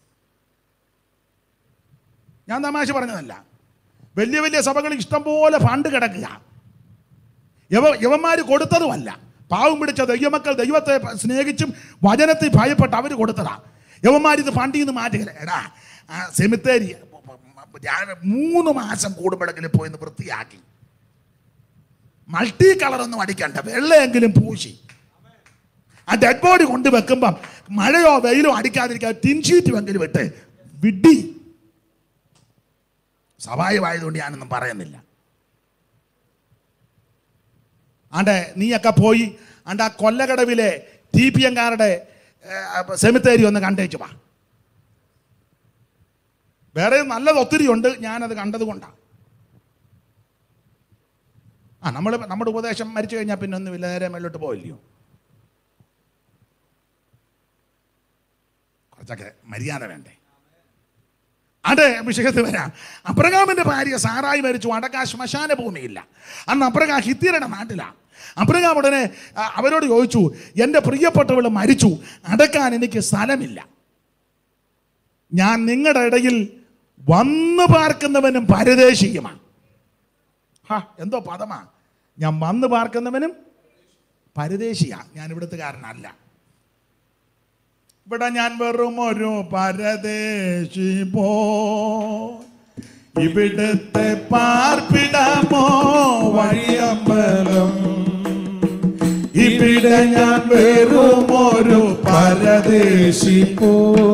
ഞാൻ തമാശ പറഞ്ഞതല്ല വലിയ വലിയ സഭകളിൽ ഇഷ്ടം പോലെ ഫണ്ട് കിടക്കുക യവ യവന്മാർ കൊടുത്തതുമല്ല പാവം പിടിച്ച ദൈവമക്കൾ ദൈവത്തെ സ്നേഹിച്ചും വചനത്തെ ഭയപ്പെട്ട് അവർ കൊടുത്തതാ യവന്മാർ ഇത് ഫണ്ടിൽ നിന്ന് മാറ്റുകയില്ല എടാ ആ സെമിത്തേരി ഞാൻ മൂന്ന് മാസം കൂടുമ്പോഴെങ്കിലും പോയി ഒന്ന് വൃത്തിയാക്കി മൾട്ടി കളറൊന്നും അടിക്കണ്ട വെള്ളയെങ്കിലും പൂശി ആ ഡെഡ് ബോഡി കൊണ്ട് വെക്കുമ്പം മഴയോ വെയിലോ അടിക്കാതിരിക്കാൻ ടിൻ ഷീറ്റ് എങ്കിലും ഇട്ട് വിഡി സഭായമായതുകൊണ്ട് ഞാനൊന്നും പറയുന്നില്ല ആണ്ടെ നീയൊക്കെ പോയി ആണ്ട് ആ കൊല്ലകടവിലെ ടി പി എംകാരുടെ സെമിത്തേരി ഒന്ന് കണ്ടേച്ചു വാ വേറെ നല്ലത് ഒത്തിരി ഉണ്ട് ഞാനത് കണ്ടത് കൊണ്ടാണ് ആ നമ്മൾ നമ്മുടെ ഉപദേശം മരിച്ചു കഴിഞ്ഞാൽ പിന്നെ ഒന്നുമില്ല നേരെ മേലോട്ട് പോയില്ലയോ കുറച്ചൊക്കെ മര്യാദ വേണ്ടേ അതെ വിഷയത്തിൽ വരാം അബ്രഹാമിന്റെ ഭാര്യ സാറായി മരിച്ചു അടക്കാൻ ശ്മശാന ഭൂമിയില്ല അന്ന് അബ്രഹാം ഹിത്തിയരുടെ നാട്ടിലാണ് അബ്രഹാം ഉടനെ ആ, അവരോട് ചോദിച്ചു എൻ്റെ പ്രിയപ്പെട്ടവൾ മരിച്ചു അടക്കാൻ എനിക്ക് സ്ഥലമില്ല ഞാൻ നിങ്ങളുടെ ഇടയിൽ വന്നു പാർക്കുന്നവനും പരദേശിയുമാണ് ഹാ എന്തോ പദമാ ഞാൻ വന്നു പാർക്കുന്നവനും പരദേശിയാ ഞാൻ ഇവിടുത്തുകാരനല്ല ഇവിടെ ഞാൻ വെറും ഒരു പരദേശി പോ ഇവിടുത്തെ പാർപ്പിടമോ വഴിയമ്പലം ഇവിടെ ഞാൻ വെറും ഒരു പരദേശി പോ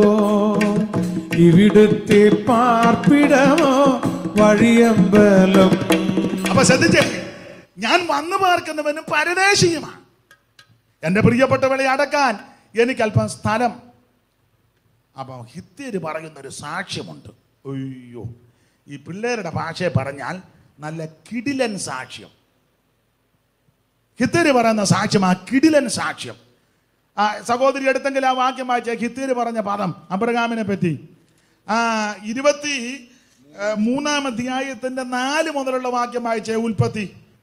ഇവിടുത്തെ പാർപ്പിടമോ വഴിയമ്പലം അപ്പൊ ശ്രദ്ധിച്ചേ ഞാൻ വന്നു പാർക്കുന്നവനും പരദേശിയുമാണ് എൻ്റെ പ്രിയപ്പെട്ടവളെ അടക്കാൻ എനിക്ക് അല്പം സ്ഥലം അപ്പൊ ഹിത്യര് പറയുന്ന ഒരു സാക്ഷ്യമുണ്ട് അയ്യോ ഈ പിള്ളേരുടെ ഭാഷയെ പറഞ്ഞാൽ നല്ല കിടിലൻ സാക്ഷ്യം ഹിത്യര് പറയുന്ന സാക്ഷ്യം ആ കിടിലൻ സാക്ഷ്യം ആ സഹോദരി എടുത്തെങ്കിൽ ആ വാക്യം വായിച്ച ഹിത്യര് പറഞ്ഞ പദം അബ്രഹാമിനെ പറ്റി ആ ഇരുപത്തി ആ, മൂന്നാം അധ്യായത്തിന്റെ നാല് മുതലുള്ള വാക്യം വായിച്ച ഉൽപ്പത്തി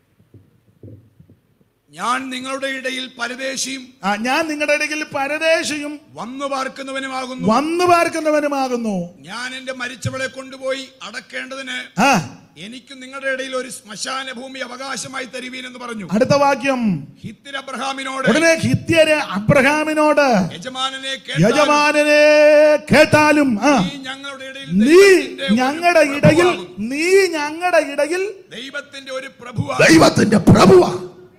ഞാൻ നിങ്ങളുടെ ഇടയിൽ പരദേശിയും ആ, ഞാൻ നിങ്ങളുടെ ഇടയിൽ പരദേശിയും വന്നു പാർക്കുന്നവനുമാകുന്നു വന്നു പാർക്കുന്നവനുമാകുന്നു ഞാൻ എന്റെ മരിച്ചവളെ കൊണ്ടുപോയി അടക്കേണ്ടതിന് ആ എനിക്ക് നിങ്ങളുടെ ഇടയിൽ ഒരു ശ്മശാന ഭൂമി അവകാശമായി തരുവീൻ എന്ന് പറഞ്ഞു അടുത്ത വാക്യം ഹിത്തിർ അബ്രഹാമിനോട് ഉടനെ ഹിത്യര് അബ്രഹാമിനോട് യജമാനനെ കേട്ടാലും യജമാനനെ കേട്ടാലും ആ നീ ഞങ്ങളുടെ ഇടയിൽ നീ ദൈവത്തിന്റെ ഒരു ഞങ്ങളുടെ ഇടയിൽ പ്രഭുവാകുന്നു. നീ ഞങ്ങളുടെ ഇടയിൽ ദൈവത്തിന്റെ ഒരു പ്രഭുവ ദൈവത്തിന്റെ പ്രഭുവാ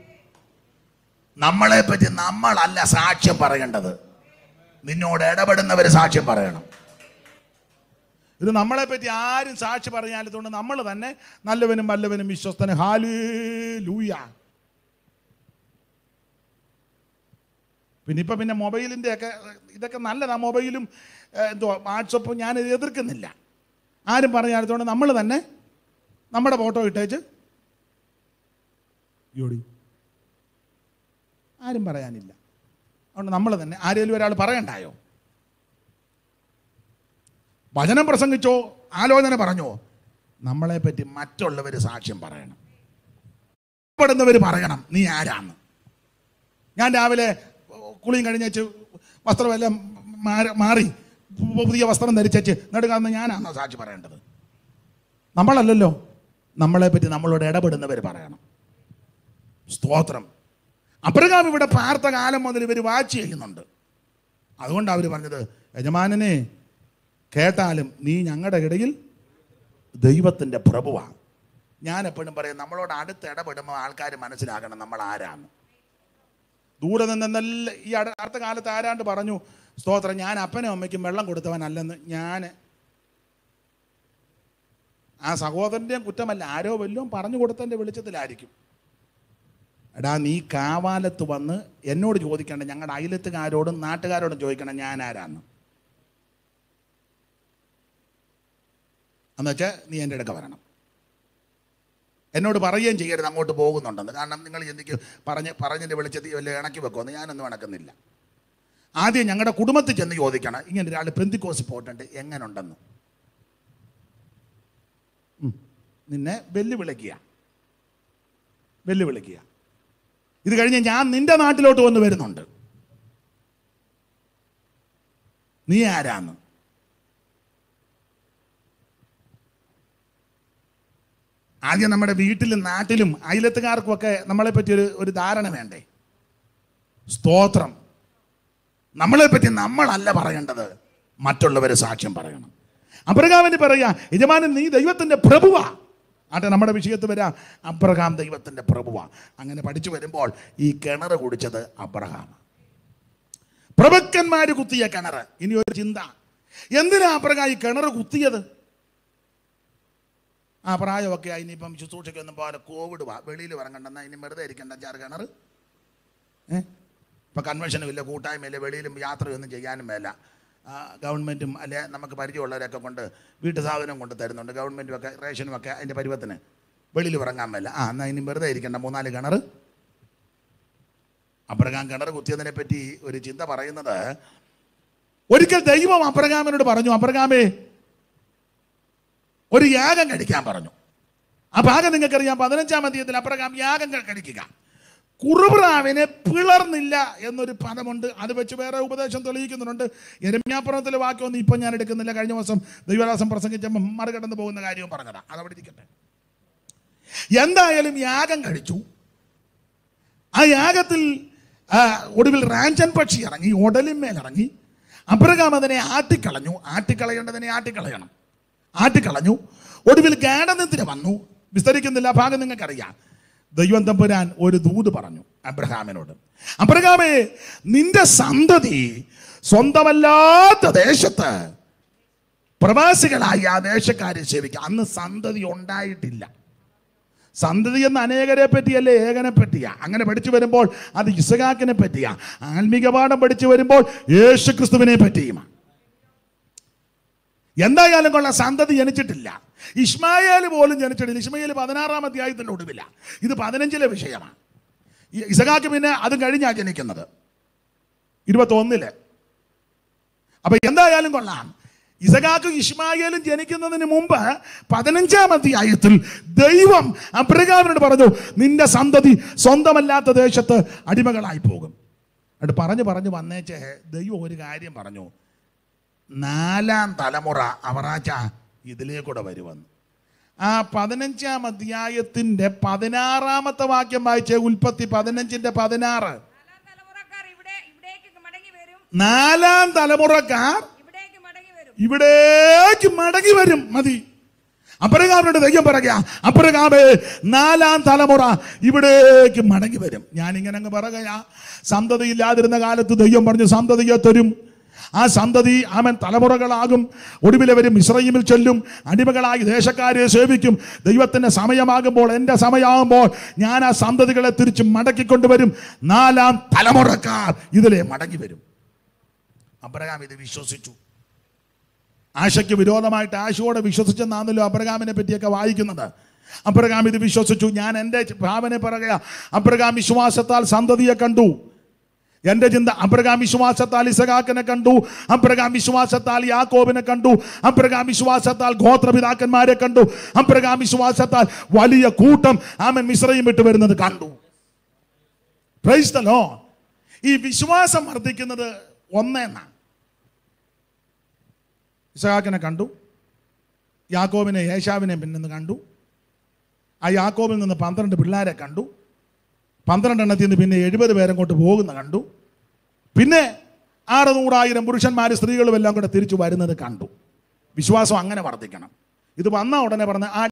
നമ്മളെ പറ്റി നമ്മളല്ല സാക്ഷ്യം പറയേണ്ടത് നിന്നോട് ഇടപെടുന്നവര് സാക്ഷ്യം പറയണം ഇത് നമ്മളെ പറ്റി ആരും സാക്ഷി പറഞ്ഞാലതുകൊണ്ട് നമ്മൾ തന്നെ നല്ലവനും വല്ലവനും വിശ്വസ്തനും ഹാലേ ലൂയ പിന്നെ ഇപ്പൊ പിന്നെ മൊബൈലിന്റെ ഒക്കെ ഇതൊക്കെ നല്ലതാ മൊബൈലും ഏഹ്, എന്തോ വാട്സപ്പും ഞാൻ ഇത് എതിർക്കുന്നില്ല ആരും പറഞ്ഞാലതുകൊണ്ട് നമ്മൾ തന്നെ നമ്മുടെ ഫോട്ടോ ഇട്ടേച്ച് യോടി ആരും പറയാനില്ല അതുകൊണ്ട് നമ്മൾ തന്നെ ആരെങ്കിലും ഒരാൾ പറയണ്ടായോ വചനം പ്രസംഗിച്ചോ ആലോചന പറഞ്ഞോ നമ്മളെ പറ്റി മറ്റുള്ളവർ സാക്ഷ്യം പറയണം പെടുന്നവർ പറയണം നീ ആരാന്ന് ഞാൻ രാവിലെ കുളിയും കഴിഞ്ഞേച്ച് വസ്ത്രമെല്ലാം മാറി മാറി പുതിയ വസ്ത്രം ധരിച്ചേച്ച് നെടുകാന്ന് ഞാനാണോ സാക്ഷി പറയേണ്ടത് നമ്മളല്ലല്ലോ നമ്മളെ പറ്റി നമ്മളോട് ഇടപെടുന്നവർ പറയണം സ്തോത്രം അബ്രഹാം ഇവിടെ പാർത്ത കാലം മുതൽ ഇവർ വാച്ച് ചെയ്യുന്നുണ്ട് അതുകൊണ്ട് അവർ പറഞ്ഞത് യജമാനനെ കേട്ടാലും നീ ഞങ്ങളുടെ ഇടയിൽ ദൈവത്തിൻ്റെ പ്രഭുവാണ് ഞാൻ എപ്പോഴും പറയും നമ്മളോട് അടുത്ത് ഇടപെടുമ്പോൾ ആൾക്കാർ മനസ്സിലാക്കണം നമ്മൾ ആരാണ് ദൂരെ നിന്ന് നല്ല ഈ അട- അടുത്ത കാലത്ത് ആരാണ്ട് പറഞ്ഞു സ്തോത്രം ഞാൻ അപ്പനും അമ്മയ്ക്കും വെള്ളം കൊടുത്തവനല്ലെന്ന് ഞാൻ ആ സഹോദരൻ്റെയും കുറ്റമല്ല ആരോ വല്ലതും പറഞ്ഞു കൊടുത്തതിൻ്റെ വെളിച്ചത്തിലായിരിക്കും എടാ നീ കാവാലത്ത് വന്ന് എന്നോട് ചോദിക്കണ്ട ഞങ്ങളുടെ അയലത്തുകാരോടും നാട്ടുകാരോടും ചോദിക്കണം ഞാൻ ആരാന്ന് എന്ന് വെച്ചാൽ നീ എൻ്റെ അടുക്ക വരണം എന്നോട് പറയുകയും ചെയ്യരുത് അങ്ങോട്ട് പോകുന്നുണ്ടെന്ന് കാരണം നിങ്ങൾ ചിന്തിക്കും പറഞ്ഞ് പറഞ്ഞതിൻ്റെ വെളിച്ചത്തിൽ വല്ല ഇണക്കി വെക്കുമെന്ന് ഞാനൊന്നും ഇണക്കുന്നില്ല ആദ്യം ഞങ്ങളുടെ കുടുംബത്തിൽ ചെന്ന് ചോദിക്കണം ഇങ്ങനെ ഒരാൾ പെന്തിക്കോസ് പോയിട്ടുണ്ട് എങ്ങനുണ്ടെന്ന് ഉം. നിന്നെ വെല്ലുവിളിക്കുക വെല്ലുവിളിക്കുക ഇത് കഴിഞ്ഞ് ഞാൻ നിന്റെ നാട്ടിലോട്ട് വന്ന് വരുന്നുണ്ട് നീ ആരാന്ന് ആദ്യം നമ്മുടെ വീട്ടിലും നാട്ടിലും അയലത്തുകാർക്കും ഒക്കെ നമ്മളെ പറ്റി ഒരു ഒരു ധാരണ വേണ്ടേ സ്തോത്രം നമ്മളെ പറ്റി നമ്മളല്ല പറയേണ്ടത് മറ്റുള്ളവർ സാക്ഷ്യം പറയണം അബ്രഹാമിന് പറയാ യജമാനൻ നീ ദൈവത്തിന്റെ പ്രഭുവാ ആട്ടെ നമ്മുടെ വിഷയത്ത് വരാ അബ്രഹാം ദൈവത്തിന്റെ പ്രഭുവാ അങ്ങനെ പഠിച്ചു വരുമ്പോൾ ഈ കിണർ കുടിച്ചത് അബ്രഹാം പ്രഭുക്കന്മാര് കുത്തിയ കിണർ ഇനി ഒരു ചിന്ത എന്തിനാ അബ്രഹാം ഈ കിണർ കുത്തിയത് ആ പ്രായമൊക്കെ ആയി ഇനിയിപ്പം ശുശ്രൂഷയ്ക്കൊന്നും പോലെ കോവിഡ് വാ വെളിയിൽ ഇറങ്ങണ്ടെന്നാ ഇനി വെറുതെ ഇരിക്കണ്ട അഞ്ചാറ് കിണർ ഏ ഇപ്പോൾ കൺവെൻഷനും ഇല്ല കൂട്ടായ്മയില്ല വെളിയിലും യാത്രയൊന്നും ചെയ്യാനും മേല ആ, ഗവൺമെൻറ്റും അല്ലെ നമുക്ക് പരിചയമുള്ളവരൊക്കെ കൊണ്ട് വീട്ടു സാധനം കൊണ്ട് തരുന്നുണ്ട് ഗവൺമെൻറ്റും ഒക്കെ റേഷനും ഒക്കെ അതിൻ്റെ പരുവത്തിന് വെളിയിൽ ഇറങ്ങാൻ മേല ആ എന്നാൽ ഇനി വെറുതെ ഇരിക്കണ്ട മൂന്നാല് കിണർ അബ്രഹാം കിണർ കുത്തിയതിനെ പറ്റി ഒരു ചിന്ത പറയുന്നത് ഒരിക്കൽ ദൈവം അബ്രഹാമിനോട് പറഞ്ഞു അബ്രഹാമേ ഒരു യാഗം കഴിക്കാൻ പറഞ്ഞു ആ ഭാഗം നിങ്ങൾക്കറിയാം പതിനഞ്ചാം അധ്യായത്തിൽ അബ്രഹാം യാഗം ക- കഴിക്കുക കുറുബ്രാവിനെ പിളർന്നില്ല എന്നൊരു പദമുണ്ട് അത് വെച്ച് വേറെ ഉപദേശം തെളിയിക്കുന്നുണ്ട് എരമ്യാപ്പുറത്തിലെ വാക്യമൊന്നും ഇപ്പം ഞാൻ എടുക്കുന്നില്ല കഴിഞ്ഞ ദിവസം ദൈവദാസം പ്രസംഗിച്ചപ്പോൾ മറികടന്ന് പോകുന്ന കാര്യവും പറഞ്ഞതാ അതവിടെ ഇരിക്കട്ടെ എന്തായാലും യാഗം കഴിച്ചു ആ യാഗത്തിൽ ആ, ഒടുവിൽ റാഞ്ചൻ പക്ഷി ഇറങ്ങി ഉടലിന്മേൽ ഇറങ്ങി അബ്രഹാം അതിനെ ആട്ടിക്കളഞ്ഞു ആട്ടിക്കളയേണ്ടതിനെ ആട്ടിക്കളയണം ആട്ടിക്കളഞ്ഞു ഒടുവിൽ ഗാഠനത്തിന് വന്നു വിസ്തരിക്കുന്നില്ല ആ ഭാഗം നിങ്ങൾക്കറിയാം ദൈവം തമ്പുരാൻ ഒരു ദൂത് പറഞ്ഞു അബ്രഹാമിനോട് അബ്രഹാമേ നിന്റെ സന്തതി സ്വന്തമല്ലാത്ത ദേശത്ത് പ്രവാസികളായി ആ ദേശക്കാരെ സേവിക്കുക അന്ന് സന്തതി ഉണ്ടായിട്ടില്ല സന്തതി എന്ന അനേകരെ പറ്റിയല്ലേ ഏകനെ പറ്റിയാ അങ്ങനെ പഠിച്ചു വരുമ്പോൾ അത് ഇസഹാക്കിനെ പറ്റിയാ ആത്മീക പാഠം പഠിച്ചു വരുമ്പോൾ യേശു ക്രിസ്തുവിനെ പറ്റിയുമാണ് എന്തായാലും കൊള്ള സന്തതി ജനിച്ചിട്ടില്ല ഇസ്മായേൽ പോലും ജനിച്ചിട്ടില്ല ഇസ്മായേൽ പതിനാറാം അധ്യായത്തിൻ്റെ ഒടുവില്ല ഇത് പതിനഞ്ചിലെ വിഷയമാണ് ഈ ഇസഹാക്ക് പിന്നെ അതും കഴിഞ്ഞാ ജനിക്കുന്നത് ഇരുപത്തൊന്നില് അപ്പൊ എന്തായാലും കൊള്ളാം ഇസഹാക്കും ഇസ്മായേലും ജനിക്കുന്നതിന് മുമ്പ് പതിനഞ്ചാം അധ്യായത്തിൽ ദൈവം അബ്രഹാമിനോട് പറഞ്ഞു നിന്റെ സന്തതി സ്വന്തമല്ലാത്ത ദേശത്ത് അടിമകളായി പോകും എന്നിട്ട് പറഞ്ഞു പറഞ്ഞു വന്നേച്ച് ദൈവം ഒരു കാര്യം പറഞ്ഞു നാലാം തലമുറ അവറാച്ച ഇതിലേക്കൂടെ വരുമെന്ന് ആ പതിനഞ്ചാം അധ്യായത്തിന്റെ പതിനാറാമത്തെ വാക്യം വായിച്ച ഉൽപ്പത്തി പതിനഞ്ചിന്റെ പതിനാറ് നാലാം തലമുറക്കാർ ഇവിടെ ഇവിടേക്ക് മടങ്ങി വരും നാലാം തലമുറക്കാർ ഇവിടേക്ക് മടങ്ങി വരും ഇവിടേക്ക് മടങ്ങി വരും മതി അപ്പരകാമനോട് ദൈവം പറയുക അപ്പരകാമേ നാലാം തലമുറ ഇവിടേക്ക് മടങ്ങി വരും ഞാനിങ്ങനെ അങ്ങ് പറയുക സന്തതി ഇല്ലാതിരുന്ന കാലത്ത് ദൈവം പറഞ്ഞു സന്തതിയെ തരും ആ സന്തതി അവൻ തലമുറകളാകും ഒടുവിലവരും ഇസ്രൈമിൽ ചെല്ലും അടിമകളായി ദേശക്കാരെ സേവിക്കും ദൈവത്തിൻ്റെ സമയമാകുമ്പോൾ എൻ്റെ സമയമാകുമ്പോൾ ഞാൻ ആ സന്തതികളെ തിരിച്ച് മടക്കിക്കൊണ്ടുവരും നാലാം തലമുറക്കാർ ഇതിലെ മടങ്ങി വരും അബ്രഹാം ഇത് വിശ്വസിച്ചു ആശയ്ക്ക് വിരോധമായിട്ട് ആശയോടെ വിശ്വസിച്ചെന്നാണല്ലോ അബ്രഹാമിനെ പറ്റിയൊക്കെ വായിക്കുന്നത് അബ്രഹാം ഇത് വിശ്വസിച്ചു ഞാൻ എൻ്റെ ഭാവനെ പറയുക അബ്രഹാം വിശ്വാസത്താൽ സന്തതിയെ കണ്ടു എൻ്റെ ചിന്ത അബ്രഹാം വിശ്വാസത്താൽ ഇസഹാക്കിനെ കണ്ടു അബ്രഹാം വിശ്വാസത്താൽ യാക്കോബിനെ കണ്ടു അബ്രഹാം വിശ്വാസത്താൽ ഗോത്രപിതാക്കന്മാരെ കണ്ടു അബ്രഹാം വിശ്വാസത്താൽ വലിയ കൂട്ടം ആമൻ മിശ്രയും വിട്ട് വരുന്നത് കണ്ടു പ്രൈസ് ദ ലോർഡ്. ഈ വിശ്വാസം വർദ്ധിക്കുന്നത് ഒന്നേന്നാണ് ഇസഹാക്കിനെ കണ്ടു യാക്കോബിനെ യേശാവിനെ പിന്നെ കണ്ടു ആ യാക്കോബിൽ നിന്ന് പന്ത്രണ്ട് പിള്ളേരെ കണ്ടു പന്ത്രണ്ടെണ്ണത്തിൽ നിന്ന് പിന്നെ എഴുപത് പേരെ കൊണ്ട് പോകുന്ന കണ്ടു പിന്നെ ആറ് നൂറായിരം പുരുഷന്മാർ സ്ത്രീകളും എല്ലാം കൂടെ തിരിച്ചു വരുന്നത് കണ്ടു വിശ്വാസം അങ്ങനെ വർദ്ധിക്കണം ഇത് വന്ന ഉടനെ പറഞ്ഞ ആ